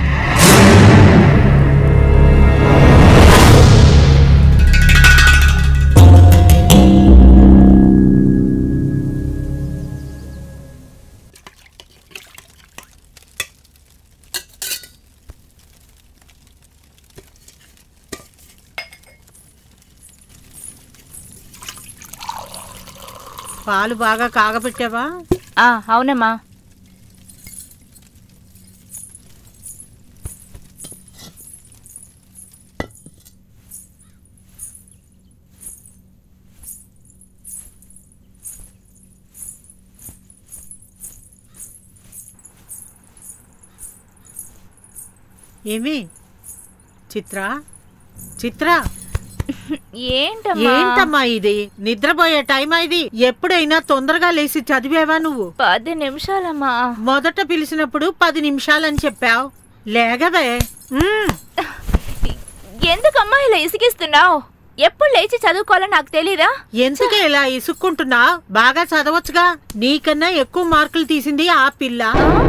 Speaker 1: పాలు బాగా కాగబెట్టావా
Speaker 3: ఆ అవునమ్మా
Speaker 1: ఏమి చిత్ర చిత్ర
Speaker 3: ఏంటమ్మా
Speaker 1: ఏంటమ్మా ఇది నిద్రపోయే టైం ఇది ఎప్పుడైనా తొందరగా లేచి చదివావా నువ్వు
Speaker 3: పది నిమిషాలమ్మా
Speaker 1: మొదట పిలిచినప్పుడు పది నిమిషాలని చెప్పావు లేగవే ఉమ్.
Speaker 3: ఎందుకమ్మా ఇలా ఇసిగిస్తున్నావు ఎప్పుడు లేచి చదువుకోవాలో నాకు తెలీదా
Speaker 1: ఎందుకే ఇలా ఇసుక్కుంటున్నా బాగా చదవచ్చుగా నీకన్నా ఎక్కువ మార్కులు తీసింది ఆ పిల్ల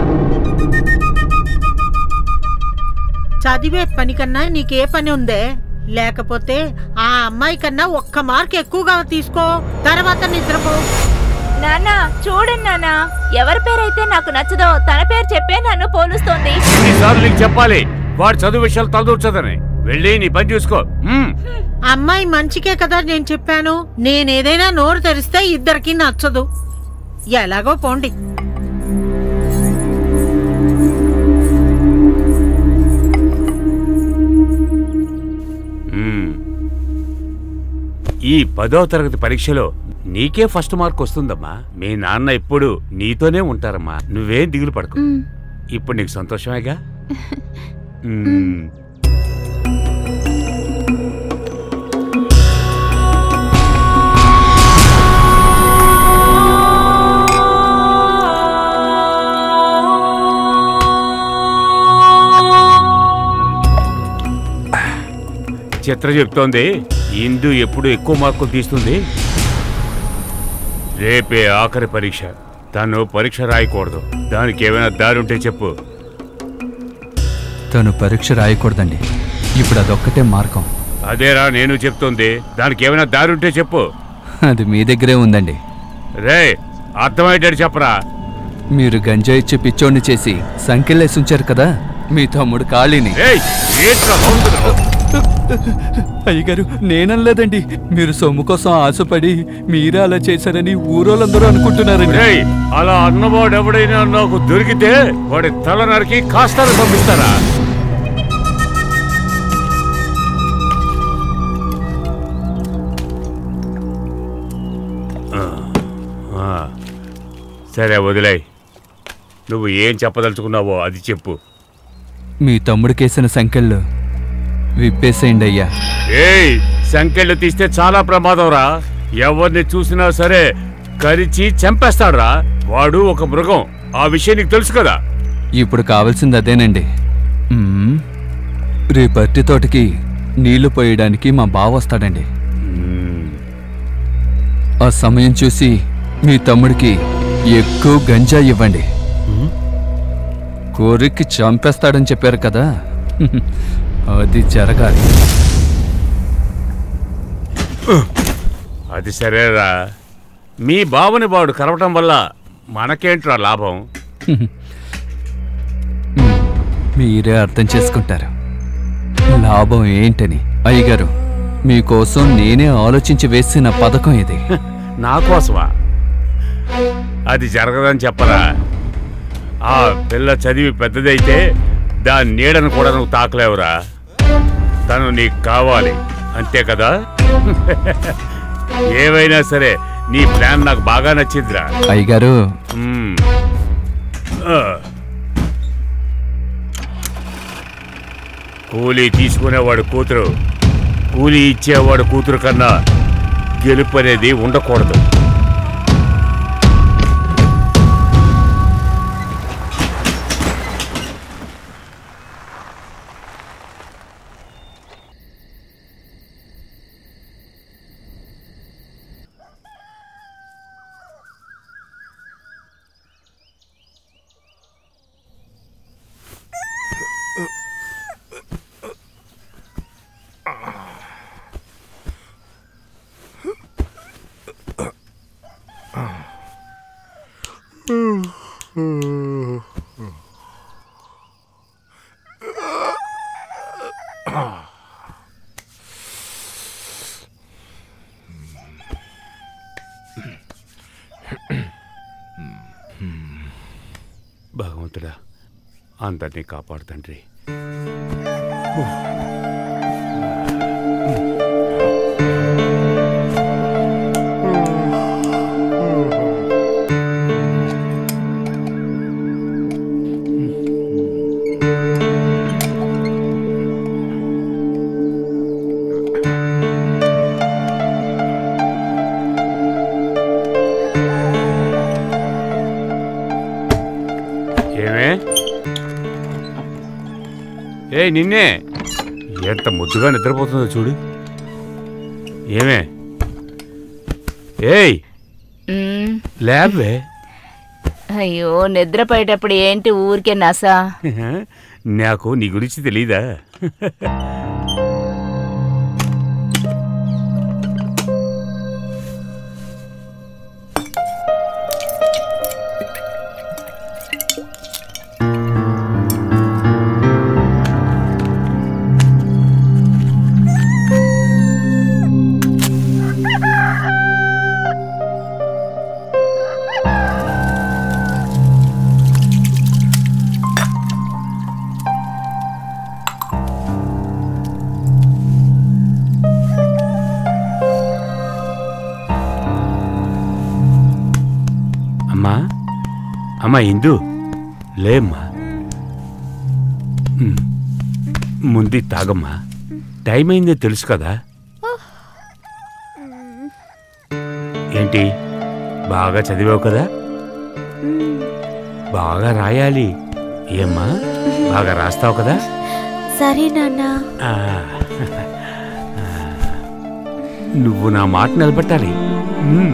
Speaker 1: చదివే పని కన్నా నీకే పని ఉందే లేకపోతే ఆ అమ్మాయి కన్నా ఒక్క మార్క్ ఎక్కువగా తీసుకో తర్వాత నిద్రపో
Speaker 3: నాన్న చూడండి నాన్న ఎవరి పేరైతే నాకు నచ్చదో తన పేరు చెప్పే నన్ను పోలుస్తోంది
Speaker 4: ఎన్నిసార్లు నీకు చెప్పాలి వాడు చదువు విషయాలు తలదూర్చదని వెళ్ళి నీ పని చూసుకో మ్మ్.
Speaker 1: అమ్మాయి మంచికే కదా నేను చెప్పాను నేనేదైనా నోరు తెరిస్తే ఇద్దరికి నచ్చదు ఎలాగో పోండి
Speaker 4: మ్మ్. ఈ పదో తరగతి పరీక్షలో నీకే ఫస్ట్ మార్క్ వస్తుందమ్మా మీ నాన్న ఎప్పుడు నీతోనే ఉంటారమ్మా నువ్వేం దిగులు పడకు ఇప్పుడు నీకు సంతోషమేగా మ్మ్. చిత్ర చెప్తోంది ఇందు ఎప్పుడు ఎక్కువ మార్కులు తీస్తుంది రేపే ఆఖరి పరీక్ష తను పరీక్ష రాయకూడదు దానికి ఏమైనా దారి ఉంటే చెప్పు
Speaker 5: తను పరీక్ష రాయకూడదండి ఇప్పుడు అదొక్కటే మార్గం
Speaker 4: అదేరా నేను చెప్తోంది దానికి ఏమైనా దారి ఉంటే చెప్పు
Speaker 5: అది మీ దగ్గరే ఉందండి
Speaker 4: రే అర్థమయ్యేటట్టు చెప్పరా
Speaker 5: మీరు గంజా ఇచ్చి పిచ్చోడిని చేసి సంఖ్యలేసి ఉంచారు కదా మీ తమ్ముడు ఖాళీని
Speaker 4: ఏయ్, ఏంట్రా నవ్వుతున్నావ్?
Speaker 5: అయ్యగారు నేననలేదండి మీరు సొమ్ము కోసం ఆశపడి మీరే అలా చేశారని ఊరోళ్ళందరూ అనుకుంటున్నారండి
Speaker 4: రేయ్, అలా అన్నవాడు ఎవడైనా నాకు దొరికితే వాడి తల నరికి కాస్తాను పంపిస్తారా ఆ, ఆ. సరే వదిలేయ్ నువ్వు ఏం చెప్పదలుచుకున్నావో అది చెప్పు
Speaker 5: మీ తమ్ముడికేసిన సంఖ్యలు విప్పేసేయండి అయ్యా
Speaker 4: ఏయ్ సంకెళ్ళు తీస్తే చాలా ప్రమాదం రా ఎవరిని చూసినా సరే కరిచి చంపేస్తాడురా వాడు ఒక మృగం ఆ విషయం నీకు తెలుసు కదా
Speaker 5: ఇప్పుడు కావాల్సింది అదేనండి మ్మ్. రేపు అరటి తోటకి నీళ్లు పోయడానికి మా బావ వస్తాడండి ఆ సమయం చూసి మీ తమ్ముడికి ఎక్కువ గంజా ఇవ్వండి కోరికి చంపేస్తాడని చెప్పారు కదా అది జరగాలి
Speaker 4: అది సరేరా మీ బావని వాడు కరవటం వల్ల మనకేంట్రా లాభం
Speaker 5: మీరే అర్థం చేసుకుంటారు లాభం ఏంటని అయ్యగారు మీకోసం నేనే ఆలోచించి వేసిన పథకం ఇది
Speaker 4: నా కోసమా అది జరగదని చెప్పరా ఆ పిల్ల చదివి పెద్దదైతే దాని నీడను కూడా నువ్వు తాకలేవురా తను నీకు కావాలి అంతే కదా ఏవైనా సరే నీ ప్లాన్ నాకు బాగా నచ్చిందిరా
Speaker 5: అయ్యగారు
Speaker 4: మ్మ్. ఆ. కూలీ తీసుకునేవాడు కూతురు కూలీ ఇచ్చేవాడు కూతురు కన్నా గెలుపు అనేది ఉండకూడదు భగవంతుడా అందరినీ కాపాడు తండ్రి ఏమే ఏ నిన్నే ఎంత ముద్దుగా నిద్రపోతుందో చూడు ఏమే ఏయ్
Speaker 3: మ్మ్.
Speaker 4: లేవే
Speaker 3: అయ్యో నిద్రపోయేటప్పుడు ఏంటి ఊరికే నసా
Speaker 4: నాకు నీ గురించి తెలీదా అమ్మా అమ్మా ఇందు లేమ్మా ఉమ్. ముందు ఇది తాగమ్మా టైం అయిందో తెలుసు కదా ఏంటి బాగా చదివావు కదా బాగా రాయాలి ఏమ్మా బాగా రాస్తావు కదా
Speaker 8: సరే నాన్న
Speaker 4: ఆ. నువ్వు నా మాట నిలబెట్టాలి ఉమ్.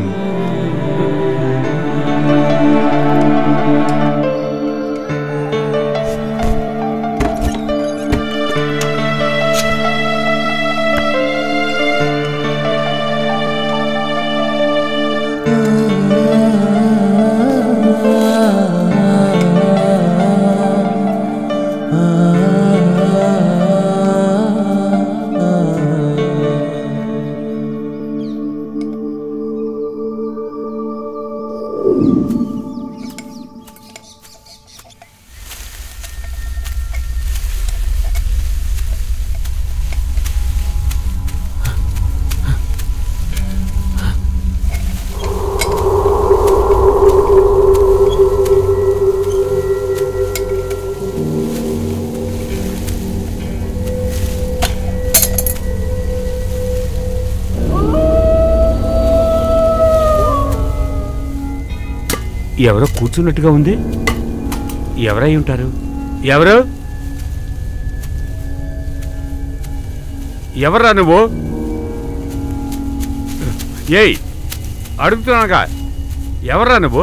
Speaker 4: ఎవరో కూర్చున్నట్టుగా ఉంది ఎవరై ఉంటారు ఎవరు ఎవరా నువ్వు ఏయ్ అడుగుతున్నానుగా ఎవరా నువ్వు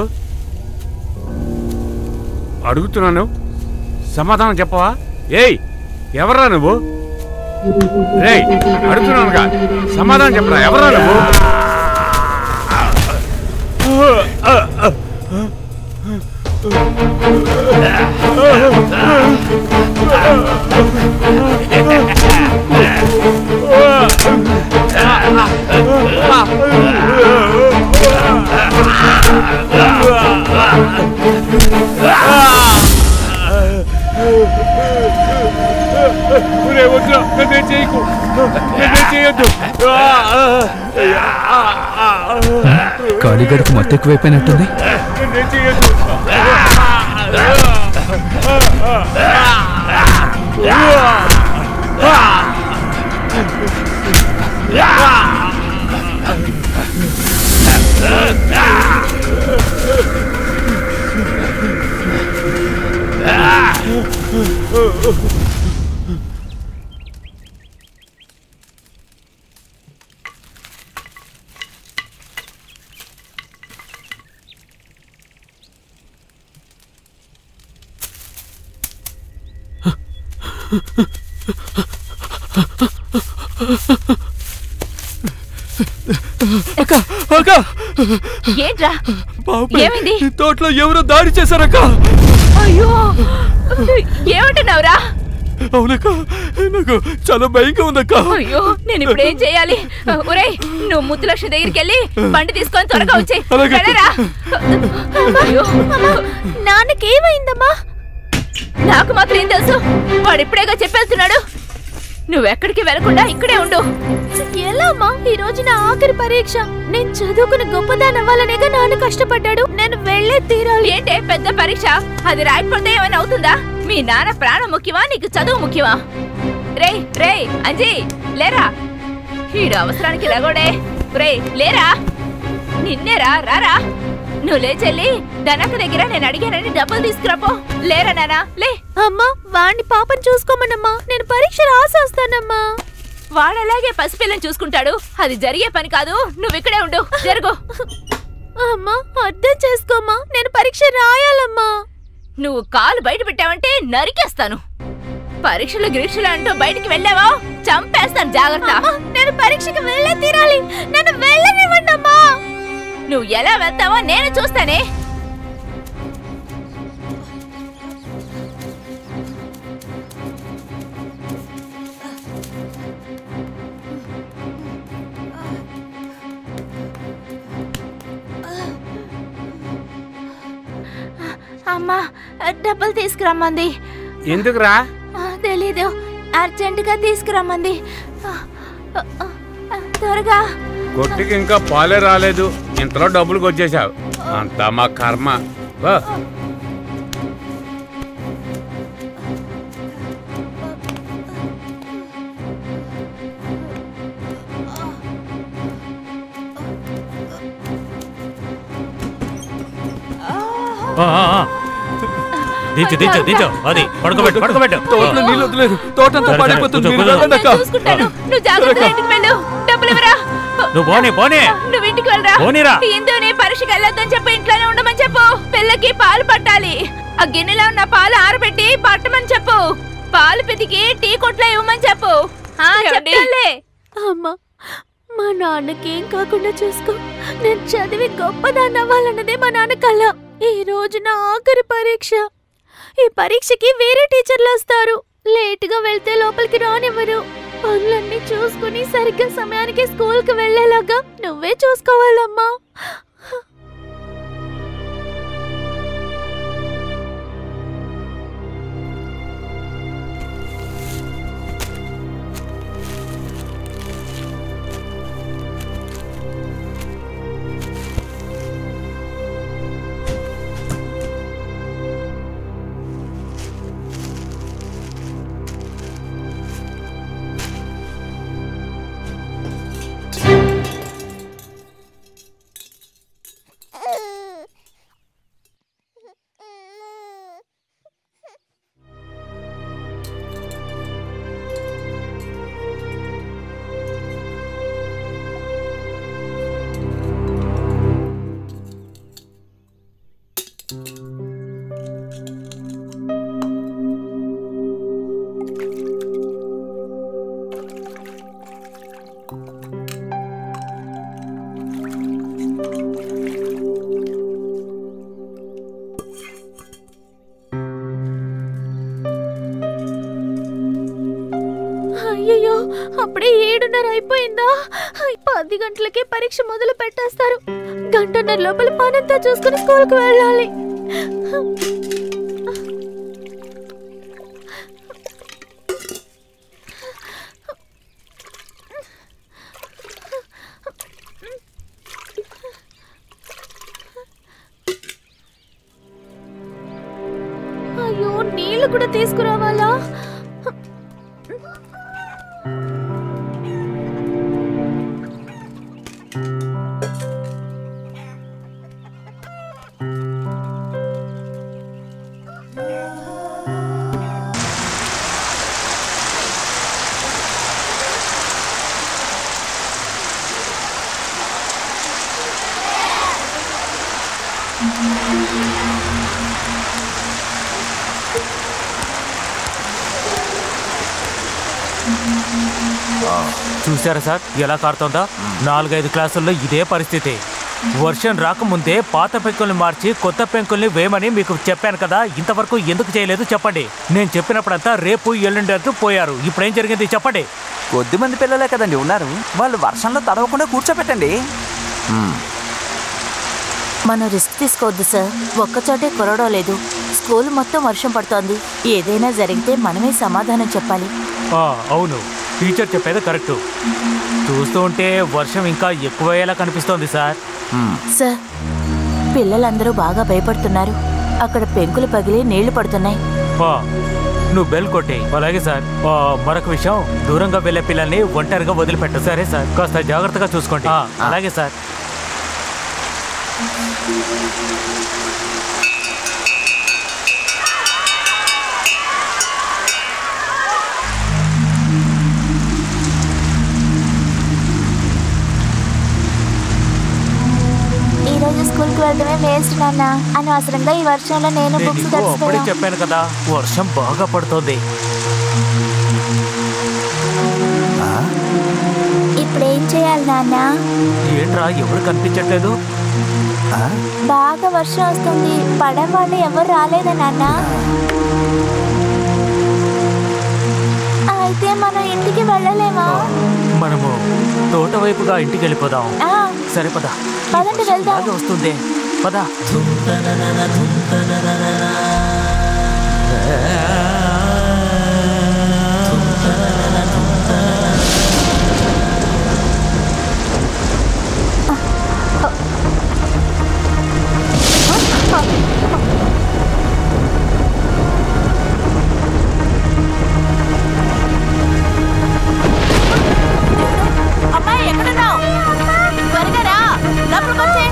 Speaker 4: అడుగుతున్నాను సమాధానం చెప్పవా ఏయ్ ఎవరా నువ్వు రేయ్ అడుగుతున్నానుగా సమాధానం చెప్పరా ఎవరా నువ్వు ఒరే వద్దురా నన్నే చేయకు నన్నే చేయొద్దు
Speaker 5: కాలిగడికి మొత్తం ఎక్కువైపోయినట్టుంది
Speaker 4: నన్నే చేయొద్దు
Speaker 5: అక్క అక్క
Speaker 3: ఏంట్రా ఏమైంది
Speaker 5: తోటలో ఎవరో దాడి చేశారక్క
Speaker 3: అయ్యో ఏమంటున్నావురా
Speaker 5: అవునక్క నాకు చాలా భయంగా ఉందక్క
Speaker 3: అయ్యో నేను ఇప్పుడు ఏం చేయాలి ఒరేయ్ నువ్వు ముద్దులక్ష్మి దగ్గరికి వెళ్ళి బండి తీసుకొని త్వరగా వచ్చే
Speaker 5: అలాగే.
Speaker 3: అయ్యో
Speaker 7: నాన్నకేమైందమ్మా
Speaker 3: నాకు మాత్రం ఏం తెలుసు వాడు ఇప్పుడేగా చెప్పేస్తున్నాడు నువ్వెక్కడికి వెళ్లకుండా ఇక్కడే ఉండు
Speaker 7: ఎలా అమ్మా ఈ రోజు నా ఆఖరి పరీక్ష నేను చదువుకుని గొప్పదాని అవ్వాలనేగా నాన్న కష్టపడ్డాడు నేను వెళ్ళే తీరాలి
Speaker 3: ఏంటే పెద్ద పరీక్ష అది రాయకపోతే ఏమైనా అవుతుందా మీ నాన్న ప్రాణం ముఖ్యమా నీకు చదువు ముఖ్యమా రే రే అంజీ లేరా ఈడు అవసరానికి లేగోడే రే లేరా నిన్నేరా రారా నువ్వు లేచెల్లి ధనక్క దగ్గర నేను అడిగానని డబ్బులు తీసుకురాపో లేరా నానా లే
Speaker 7: అమ్మా వాణ్ణి పాపని చూసుకోమనమ్మా నేను పరీక్ష రాసి వస్తానమ్మా
Speaker 3: వాడలాగే పసిపిల్లని చూసుకుంటాడు అది జరిగే పని కాదు నువ్వు ఇక్కడే ఉండు జరుగు
Speaker 7: అమ్మా అర్థం చేసుకోమ్మా నేను పరీక్ష రాయాలమ్మా
Speaker 3: నువ్వు కాలు బయట పెట్టావంటే నరికేస్తాను పరీక్షలు గిరీక్షలు అంటూ బయటికి వెళ్ళావా చంపేస్తాను జాగ్రత్త
Speaker 7: నేను పరీక్షకి వెళ్ళే తీరాలి నన్ను వెళ్ళనివ్వండి అమ్మా
Speaker 3: నువ్వు ఎలా వెళ్తావో నేను చూస్తానే అమ్మా డబ్బులు తీసుకురమ్మంది
Speaker 4: ఎందుకురా
Speaker 3: ఆ, తెలీదు అర్జెంటుగా తీసుకురమ్మంది ఆ, ఆ, ఆ, త్వరగా
Speaker 4: కొట్టుకి ఇంకా పాలే రాలేదు ఇంతలో డబ్బులు వచ్చేసావు అంతా మా కర్మ వా.
Speaker 6: ఆ, ఆ, ఆ. దించు దించు దించు అది పడుకోబెట్టు పడుకోబెట్టు
Speaker 5: తోటలో నీళ్ళు వదిలేదు తోటంతా
Speaker 6: సరే, సరే,
Speaker 5: పడిపోతుంది
Speaker 6: కూర్చో,
Speaker 5: మీరు
Speaker 6: కూర్చో.
Speaker 5: వెళ్ళండి అక్క.
Speaker 3: నేను చూసుకుంటాను నువ్వు జాగ్రత్తగా ఇంటికి వెళ్ళు డబ్బులు ఇవ్వరా
Speaker 6: నువ్వు పోనీ పోనీ
Speaker 3: నువ్వు ఇంటికి వెళ్ళరా
Speaker 6: పోనీరా.
Speaker 3: ఇందుని పరీక్షకి వెళ్ళొద్దని చెప్పి ఇంట్లోనే ఉండమని చెప్పు పిల్లకి పాలు పట్టాలి ఆ గిన్నెలో ఉన్న పాలు ఆరబెట్టి పట్టమని చెప్పు పాలు పితికి టీ కొట్లో ఇవ్వమని చెప్పు ఆ, చెప్తానులే.
Speaker 7: అమ్మా మా నాన్నకి ఏం కాకుండా చూసుకో నేను చదివి గొప్పదాన్ని అవ్వాలన్నదే మా నాన్న కళ ఈ రోజు నా ఆఖరి పరీక్ష ఈ పరీక్షకి వేరే టీచర్లు వస్తారు లేటుగా వెళ్తే లోపలికి రానివ్వరు పనులన్నీ చూసుకుని సరిగ్గా సమయానికి స్కూల్కి వెళ్ళేలాగా నువ్వే చూసుకోవాలమ్మా అయ్యయ్యో అప్పుడే ఏడున్నర అయిపోయిందా పది గంటలకే పరీక్ష మొదలు పెట్టేస్తారు గంటన్నర లోపల పనంతా చూసుకుని స్కూల్కి వెళ్ళాలి అయ్యో నీళ్లు కూడా తీసుకురావాలా
Speaker 6: చూసారా సార్ ఎలా కారుతోందా నాలుగైదు క్లాసుల్లో ఇదే పరిస్థితి వర్షం రాకముందే పాత పెంకుల్ని మార్చి కొత్త పెంకుల్ని వేయమని మీకు చెప్పాను కదా ఇంతవరకు ఎందుకు చేయలేదు చెప్పండి నేను చెప్పినప్పుడంతా రేపు ఎల్లుండి అంటూ పోయారు ఇప్పుడు ఏం జరిగింది చెప్పండి
Speaker 10: కొద్ది మంది పిల్లలే కదండి ఉన్నారు వాళ్ళు వర్షంలో తడవకుండా కూర్చోపెట్టండి మ్మ్.
Speaker 2: మనం రిస్క్ తీసుకోవద్దు సార్ ఒక్కచోటే కురవడం లేదు స్కూల్ మొత్తం వర్షం పడుతోంది ఏదైనా జరిగితే మనమే సమాధానం చెప్పాలి
Speaker 6: ఆ, అవును టీచర్ చెప్పేది కరెక్ట్ చూస్తూ ఉంటే వర్షం ఇంకా ఎక్కువయ్యేలా కనిపిస్తోంది సార్
Speaker 10: మ్మ్.
Speaker 2: సార్ పిల్లలందరూ బాగా భయపడుతున్నారు అక్కడ పెంకులు పగిలి నీళ్లు పడుతున్నాయి
Speaker 6: ఆ, నువ్వు బెల్ కొట్టి అలాగే సార్ ఆ, మరొక విషయం దూరంగా వెళ్ళే పిల్లల్ని ఒంటరిగా వదిలిపెట్టు సరే సార్ కాస్త జాగ్రత్తగా చూసుకోండి ఆ, అలాగే సార్
Speaker 8: ఈ రోజు స్కూల్కి వెళ్ళడమే వేస్ట్ నాన్న అనవసరంగా ఈ వర్షంలో నేను
Speaker 6: నేను
Speaker 8: బుక్స్
Speaker 6: నీకు అప్పుడే
Speaker 8: తడిసిపోయాను
Speaker 6: చెప్పాను కదా వర్షం బాగా పడుతోంది
Speaker 8: ఇప్పుడు ఏం చేయాలి నాన్న
Speaker 6: ఏంట్రా ఎవరు కనిపించట్లేదు
Speaker 8: బాగా వర్షం వస్తుంది పడవ వాళ్ళు ఎవరు రాలేదా నాన్న అయితే మనం ఇంటికి వెళ్ళలేమా
Speaker 6: మనము తోట వైపుగా ఇంటికి వెళ్ళిపోదాం
Speaker 8: ఆ,
Speaker 6: సరే పద
Speaker 8: పదండి వెళ్దాం
Speaker 6: బాగా వస్తుంది పద
Speaker 2: అమ్మాయి ఎక్కడున్నావు త్వరగా రా లోపలికి వచ్చే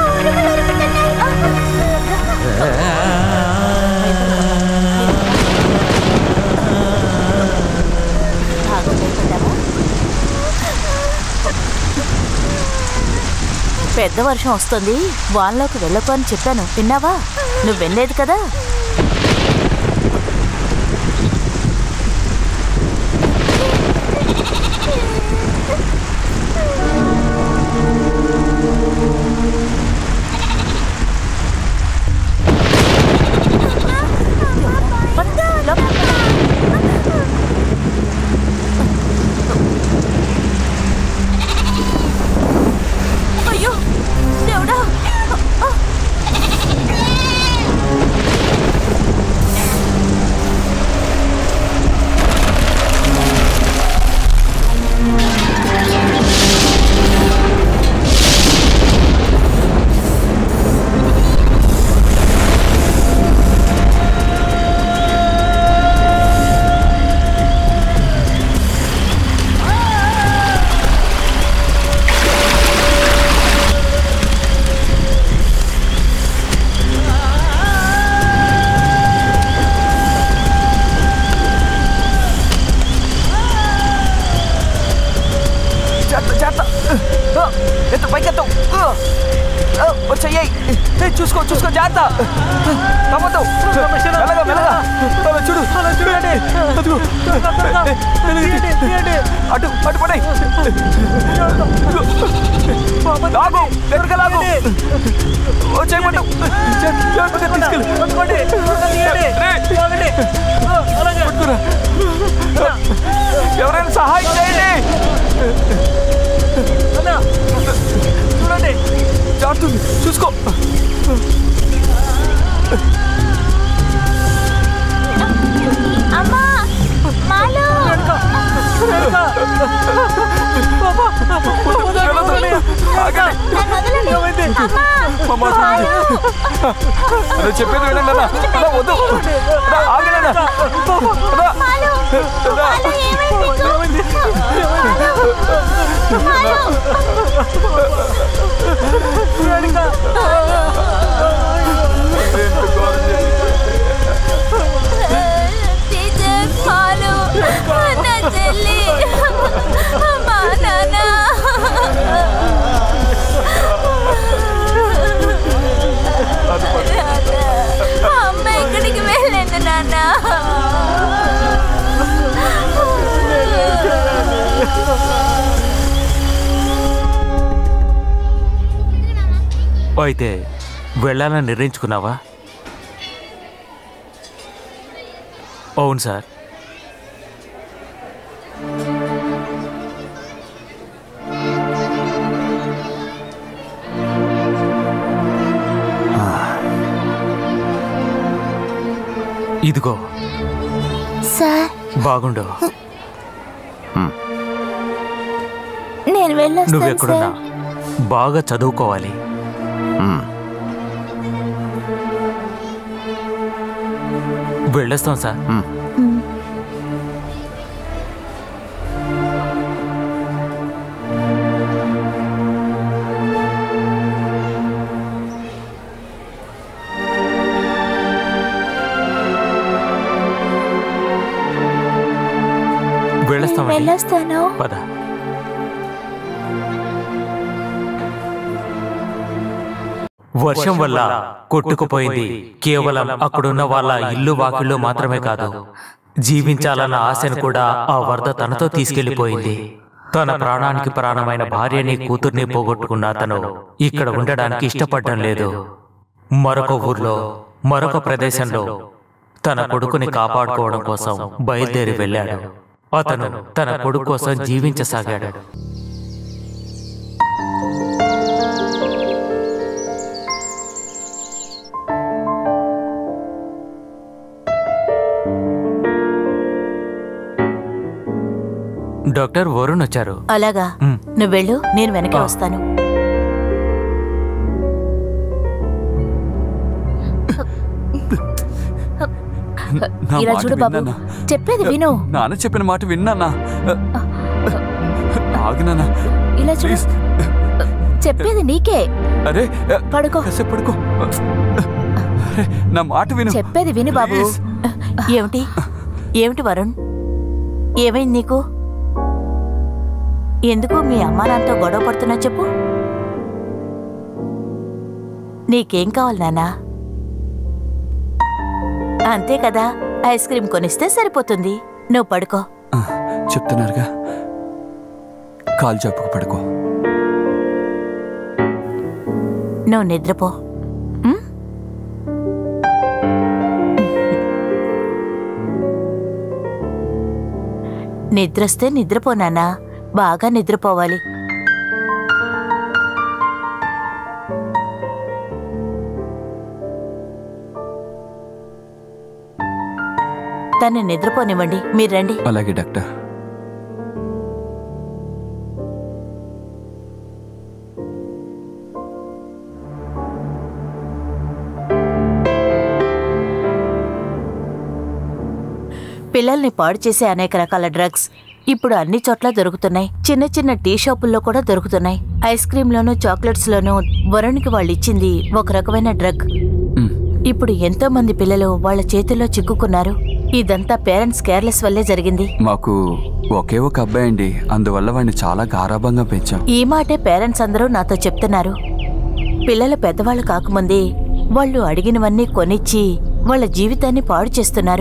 Speaker 2: బాగా భయపడ్డావా? పెద్ద వర్షం వస్తుంది వాన్లోకి వెళ్ళకు అని చెప్పాను విన్నావా నువ్వు వెళ్ళలేదు కదా పద, లోపలికి. అయ్యో దేవుడా
Speaker 10: జాగ్రత్త జాగ్రత్త ఆ, ఎత్తు పైకి ఎత్తు ఆ, ఆ, వచ్చేయ్ ఏయ్, చూసుకో చూసుకో జాగ్రత్త తప్పదు మెల్లగా మెల్లగా అలా చూడు చూడండి అదిగో. అటు అటు పడే లాగు దగ్గరగా లాగు వచ్చేయమంటు జాగ్రత్తగా తీసుకెళ్ళి రే. పట్టుకురా. ఎవరైనా సహాయం చేయండి మా మాట వినండి. అన్న చెప్పేది వినండి అన్న అన్న వద్దు అన్న, ఆగండి అన్న. అన్న, అన్న.
Speaker 7: టీచర్ పాలు నా చెల్లి మా నాన్న అమ్మ ఎక్కడికి వెళ్ళింది నాన్న
Speaker 6: అయితే వెళ్ళాలని నిర్ణయించుకున్నావా అవును సార్ ఇదిగో
Speaker 8: సార్
Speaker 6: బాగుండు
Speaker 8: నేను వెళ్ళొస్తాను
Speaker 6: నువ్వెక్కడున్నా
Speaker 8: సార్
Speaker 6: బాగా చదువుకోవాలి వెళ్ళొస్తాం సార్ వెళ్ళొస్తామండి
Speaker 8: వెళ్ళొస్తాను
Speaker 6: పద వర్షం వల్ల కొట్టుకుపోయింది కేవలం అక్కడున్న వాళ్ళ ఇల్లు వాకిళ్ళు మాత్రమే కాదు జీవించాలన్న ఆశను కూడా ఆ వరద తనతో తీసుకెళ్లిపోయింది తన ప్రాణానికి ప్రాణమైన భార్యని కూతుర్ని పోగొట్టుకున్న అతను ఇక్కడ ఉండడానికి ఇష్టపడడం లేదు మరొక ఊర్లో మరొక ప్రదేశంలో తన కొడుకుని కాపాడుకోవడం కోసం బయలుదేరి వెళ్ళాడు అతను తన కొడుకు కోసం జీవించసాగాడు డాక్టర్ వరుణ్ వచ్చారు
Speaker 2: అలాగా
Speaker 6: మ్.
Speaker 2: నువ్వు వెళ్ళు నేను వెనకే వస్తాను
Speaker 5: నా
Speaker 2: ఇలా
Speaker 5: మాట
Speaker 2: చూడు బాబు
Speaker 5: విన్నానా?
Speaker 2: చెప్పేది విను
Speaker 5: నాన్న చెప్పిన మాట విన్నానా ఆగినానా
Speaker 2: ఇలా చూడు
Speaker 5: ప్లీజ్
Speaker 2: చెప్పేది నీకే
Speaker 5: అరే
Speaker 2: పడుకో
Speaker 5: కాసేపు పడుకో అరే నా మాట విను
Speaker 2: చెప్పేది విను బాబు
Speaker 5: ప్లీజ్.
Speaker 2: ఏమిటి ఏమిటి వరుణ్ ఏమైంది నీకు ఎందుకు మీ అమ్మా నాన్నతో గొడవ పడుతున్నా చెప్పు నీకేం కావాలి నాన్నా అంతే కదా ఐస్ క్రీమ్ కొనిస్తే సరిపోతుంది నువ్వు పడుకో
Speaker 5: ఆ, చెప్తున్నారుగా కాలు చెప్పుకు పడుకో
Speaker 2: నువ్వు నిద్రపో ఉమ్? నిద్రొస్తే నిద్రపో నాన్నా బాగా నిద్రపోవాలి తన్ని నిద్రపోనివ్వండి మీరు రండి
Speaker 5: అలాగే డాక్టర్
Speaker 2: పిల్లల్ని పాడు చేసే అనేక రకాల డ్రగ్స్ ఇప్పుడు అన్ని చోట్ల దొరుకుతున్నాయి చిన్న చిన్న టీ షాపుల్లో కూడా దొరుకుతున్నాయి ఐస్ క్రీంలోనూ చాక్లెట్స్లోనూ వరుణ్కి వాళ్ళు ఇచ్చింది ఒక రకమైన డ్రగ్
Speaker 5: మ్.
Speaker 2: ఇప్పుడు ఎంతో మంది పిల్లలు వాళ్ళ చేతుల్లో చిక్కుకున్నారు ఇదంతా పేరెంట్స్ కేర్లెస్ వల్లే జరిగింది
Speaker 5: మాకు ఒకే ఒక అబ్బాయి అండి అందువల్ల వాడిని చాలా గారాభంగా పెంచాం
Speaker 2: ఈ మాటే పేరెంట్స్ అందరూ నాతో చెప్తున్నారు పిల్లలు పెద్దవాళ్ళు కాకముందే వాళ్ళు అడిగినవన్నీ కొనిచ్చి వాళ్ళ జీవితాన్ని పాడు చేస్తున్నారు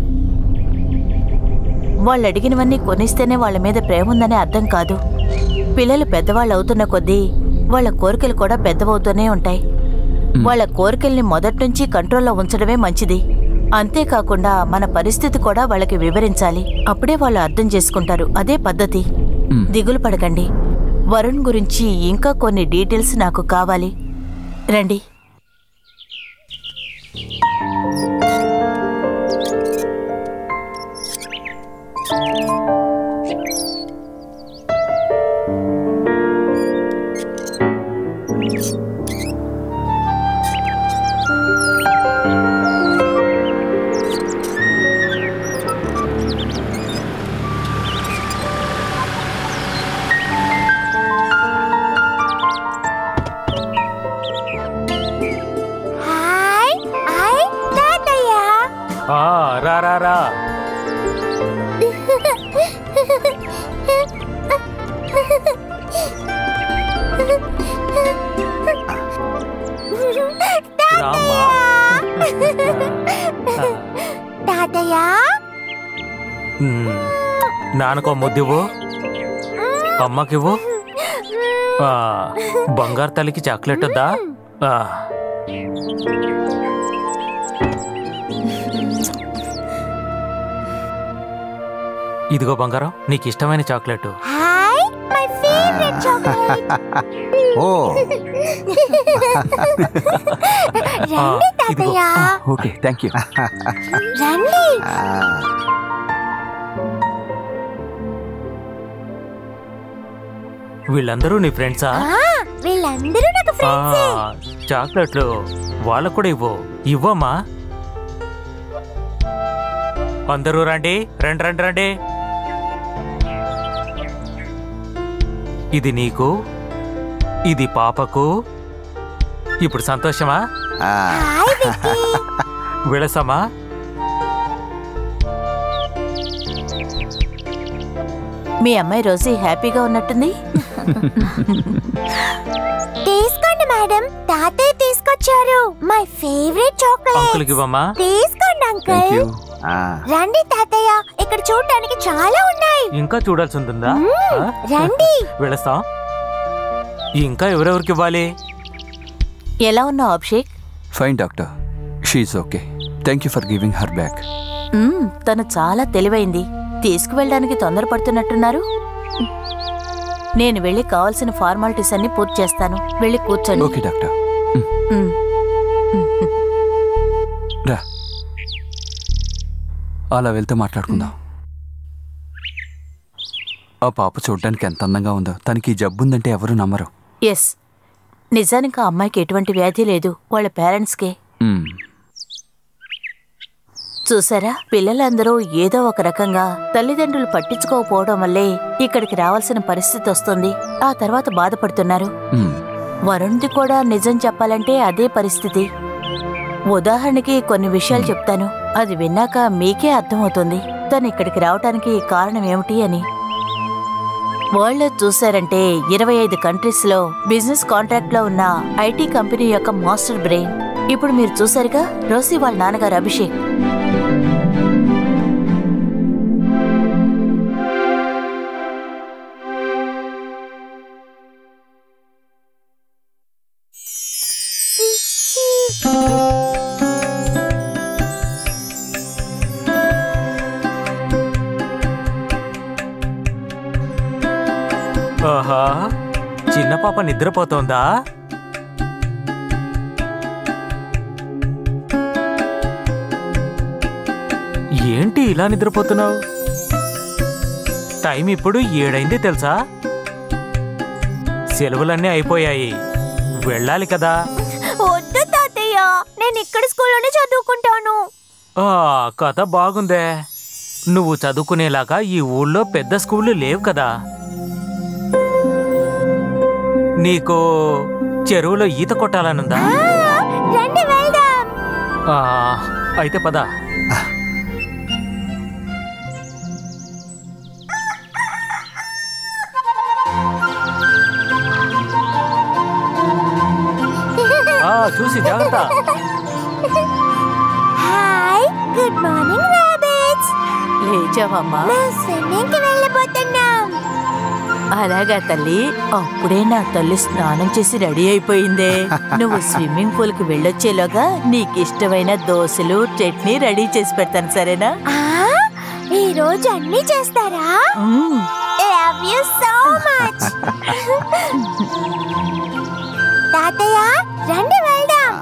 Speaker 2: వాళ్ళు అడిగినవన్నీ కొనిస్తేనే వాళ్ళ మీద ప్రేమ ఉందని అర్థం కాదు పిల్లలు పెద్దవాళ్ళు అవుతున్న కొద్దీ వాళ్ళ కోరికలు కూడా పెద్దవవుతూనే ఉంటాయి వాళ్ళ కోరికల్ని మొదటి నుంచి కంట్రోల్లో ఉంచడమే మంచిది అంతేకాకుండా మన పరిస్థితి కూడా వాళ్ళకి వివరించాలి అప్పుడే వాళ్ళు అర్థం చేసుకుంటారు అదే పద్ధతి
Speaker 5: మ్.
Speaker 2: దిగులు పడకండి వరుణ్ గురించి ఇంకా కొన్ని డీటెయిల్స్ నాకు కావాలి రండి
Speaker 6: రా రా రా రామ్మా
Speaker 8: తాతయ్య
Speaker 6: ఉమ్, నాన్నకో ముద్దివ్వు అమ్మకివ్వు ఆ, బంగారు తల్లికి చాక్లెట్ వద్దా ఆ, ఇదిగో బంగారం నీకు ఇష్టమైన chocolate
Speaker 8: hi my favourite chocolate
Speaker 9: ఓ
Speaker 6: ఆ,
Speaker 8: రండి
Speaker 6: ఇదిగో
Speaker 8: తాతయ్య
Speaker 5: ఓకే థ్యాంక్ యూ
Speaker 8: రండి
Speaker 9: ఆ,
Speaker 6: వీళ్ళందరూ నీ ఫ్రెండ్సా
Speaker 8: ఆ, వీళ్ళందరూ నాకు
Speaker 6: ఆ,
Speaker 8: ఫ్రెండ్సే
Speaker 6: చాక్లెట్లు వాళ్ళకు కూడా ఇవ్వు ఇవ్వమ్మా అందరూ రండి రండి రండి రండి ఇది నీకు ఇది పాపకు ఇప్పుడు సంతోషమా
Speaker 9: ఆ,
Speaker 8: హాయ్ విక్కీ
Speaker 6: విళసమా
Speaker 2: మీ అమ్మాయి రోజు హ్యాపీగా ఉన్నట్టుంది
Speaker 8: తీసుకోండి మేడం తాతయ్య తీసుకొచ్చారు మై ఫేవరెట్ చాక్లెట్
Speaker 6: అంకుల్కి ఇవ్వమ్మా
Speaker 8: తీసుకోండి
Speaker 5: థ్యాంక్ యూ
Speaker 8: అంకుల్
Speaker 9: ఆ.
Speaker 8: రండి తాతయ్య ఇక్కడ చూడటానికి చాలా ఉన్నాయి
Speaker 6: ఇంకా చూడాల్సి ఉంటుందా
Speaker 8: మ్మ్,
Speaker 6: ఆ?
Speaker 8: రండి
Speaker 6: వెళస్తాం ఇంకా ఎవరెవరికి ఇవ్వాలి
Speaker 2: ఎలా ఉన్నావు Abhishek
Speaker 5: fine doctor she okay thank you for giving her back
Speaker 2: hmm, తను చాలా తెలివైంది తీసుకువెళ్ళడానికి తొందరపడుతున్నట్టున్నారు నేను వెళ్ళి కావాల్సిన ఫార్మాలిటీస్ అన్ని పూర్తి చేస్తాను వెళ్ళి కూర్చోండి
Speaker 5: ఓకే డాక్టర్
Speaker 2: మ్మ్.
Speaker 5: రా అలా వెళ్తే మాట్లాడుకుందాం ఆ పాప చూడడానికి ఎంత అందంగా ఉందో తనకి ఈ జబ్బు ఉందంటే ఎవరు నమ్మరు
Speaker 2: ఎస్ నిజానికి ఆ అమ్మాయికి ఎటువంటి వ్యాధి లేదు వాళ్ళ పేరెంట్స్కే
Speaker 5: మ్మ్.
Speaker 2: చూసారా పిల్లలందరూ ఏదో ఒక రకంగా తల్లిదండ్రులు పట్టించుకోకపోవడం వల్లే ఇక్కడికి రావాల్సిన పరిస్థితి వస్తుంది ఆ తర్వాత బాధపడుతున్నారు
Speaker 5: మ్మ్.
Speaker 2: వరుణ్ది కూడా నిజం చెప్పాలంటే అదే పరిస్థితి ఉదాహరణకి కొన్ని విషయాలు చెప్తాను అది విన్నాక మీకే అర్థమవుతుంది తను ఇక్కడికి రావటానికి కారణం ఏమిటి అని వరల్డ్ చూసారంటే ఇరవై ఐదు కంట్రీస్ లో బిజినెస్ కాంట్రాక్ట్ లో ఉన్న ఐటీ కంపెనీ యొక్క మాస్టర్ బ్రెయిన్ ఇప్పుడు మీరు చూసారుగా రోసి వాళ్ళ నాన్నగారు అభిషేక్
Speaker 6: ఆహా చిన్న పాప నిద్రపోతోందా ఏంటి ఇలా నిద్రపోతున్నావు టైం ఇప్పుడు ఏడైంది తెలుసా సెలవులన్నీ అయిపోయాయి వెళ్ళాలి కదా
Speaker 8: వద్దు తాతయ్య నేను ఇక్కడ స్కూల్లోనే చదువుకుంటాను
Speaker 6: ఆ కథ బాగుందే నువ్వు చదువుకునేలాగా ఈ ఊళ్ళో పెద్ద స్కూళ్ళు లేవు కదా నీకు చెరువులో ఈత కొట్టాలనుందా
Speaker 8: ఆ, రండి వెళ్దాం
Speaker 6: ఆ, అయితే పద ఆ, చూసి జాగ్రత్త
Speaker 8: హాయ్ గుడ్ మార్నింగ్ రాబిట్స్
Speaker 2: లేచావమ్మా
Speaker 8: మేము స్విమ్మింగ్ కి వెళ్ళిపోతున్నాం
Speaker 2: అలాగా తల్లి అప్పుడే నా తల్లి స్నానం చేసి రెడీ అయిపోయిందే నువ్వు స్విమ్మింగ్ పూల్ కి వెళ్ళొచ్చేలోగా నీకిష్టమైన దోశలు చట్నీ రెడీ చేసి పెడతాను సరేనా
Speaker 8: ఆ ఈ రోజు అన్ని చేస్తారా
Speaker 2: మ్మ్.
Speaker 8: లవ్ యు సో మచ్ తాతయ్య రండి వెళ్దాం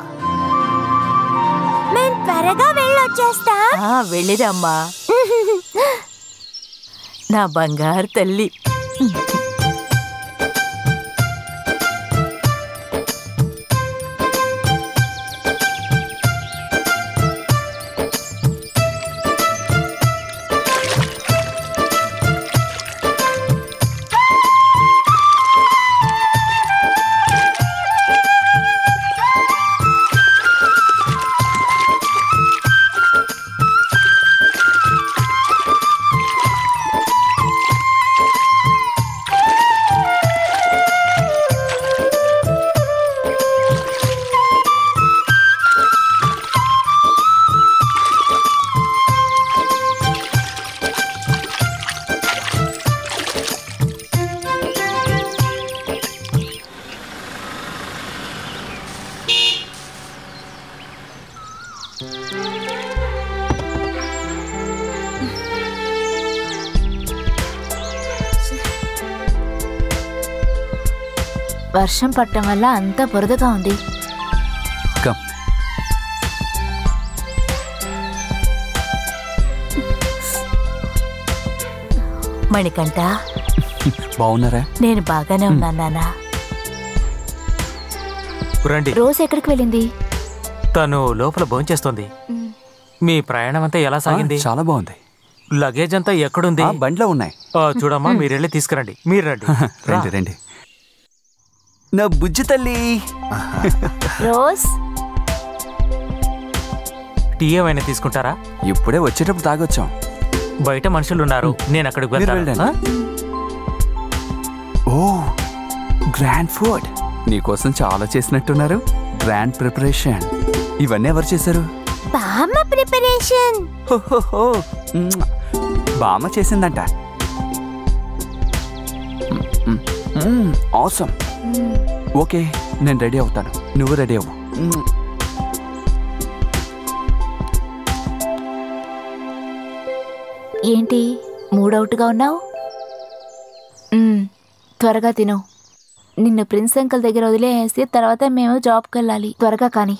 Speaker 8: మేము త్వరగా వెళ్ళొచ్చేస్తాం
Speaker 2: ఆ వెళ్ళిరమ్మా నా బంగారు తల్లి వర్షం పట్టడం వల్ల అంతా బురదగా ఉంది
Speaker 5: కమ్
Speaker 2: మణికంఠ
Speaker 5: బాగున్నారా
Speaker 2: నేను బాగానే ఉన్నాను నాన్న
Speaker 6: రండి
Speaker 2: రోజు ఎక్కడికి వెళ్ళింది
Speaker 6: తను లోపల భోంచేస్తుంది మీ ప్రయాణం అంతా ఎలా సాగింది
Speaker 5: ఆ, చాలా బాగుంది
Speaker 6: లగేజ్ అంతా ఎక్కడుంది
Speaker 5: ఆ, బండిలో ఉన్నాయి
Speaker 6: ఆ, చూడమ్మా మీరు వెళ్ళి తీసుకురండి మీరు రండి
Speaker 5: రండి రండి నా బుజ్జి తల్లి
Speaker 2: రోజ్
Speaker 6: టీ ఏమైనా తీసుకుంటారా
Speaker 5: ఇప్పుడే వచ్చేటప్పుడు తాగొచ్చాం
Speaker 6: బయట మనుషులు ఉన్నారు నేను అక్కడికి
Speaker 5: మీరు
Speaker 6: వెళ్తాను
Speaker 5: వెళ్ళండి. ఓ గ్రాండ్ ఫుడ్ నీకోసం చాలా చేసినట్టున్నారు గ్రాండ్ ప్రిపరేషన్ ఇవన్నీ ఎవరు చేశారు
Speaker 8: బామ్మ ప్రిపరేషన్
Speaker 5: హోహోహో. మ్మ్. బామ్మ చేసిందంట అవసరం ఓకే నేను రెడీ అవుతాను నువ్వు రెడీ అవ్వు మ్మ్.
Speaker 2: ఏంటి మూడవుట్గా ఉన్నావు మ్మ్, త్వరగా తిను నిన్ను ప్రిన్స్ అంకుల్ దగ్గర వదిలేసి తర్వాత మేము జాబ్కి వెళ్ళాలి త్వరగా కానీ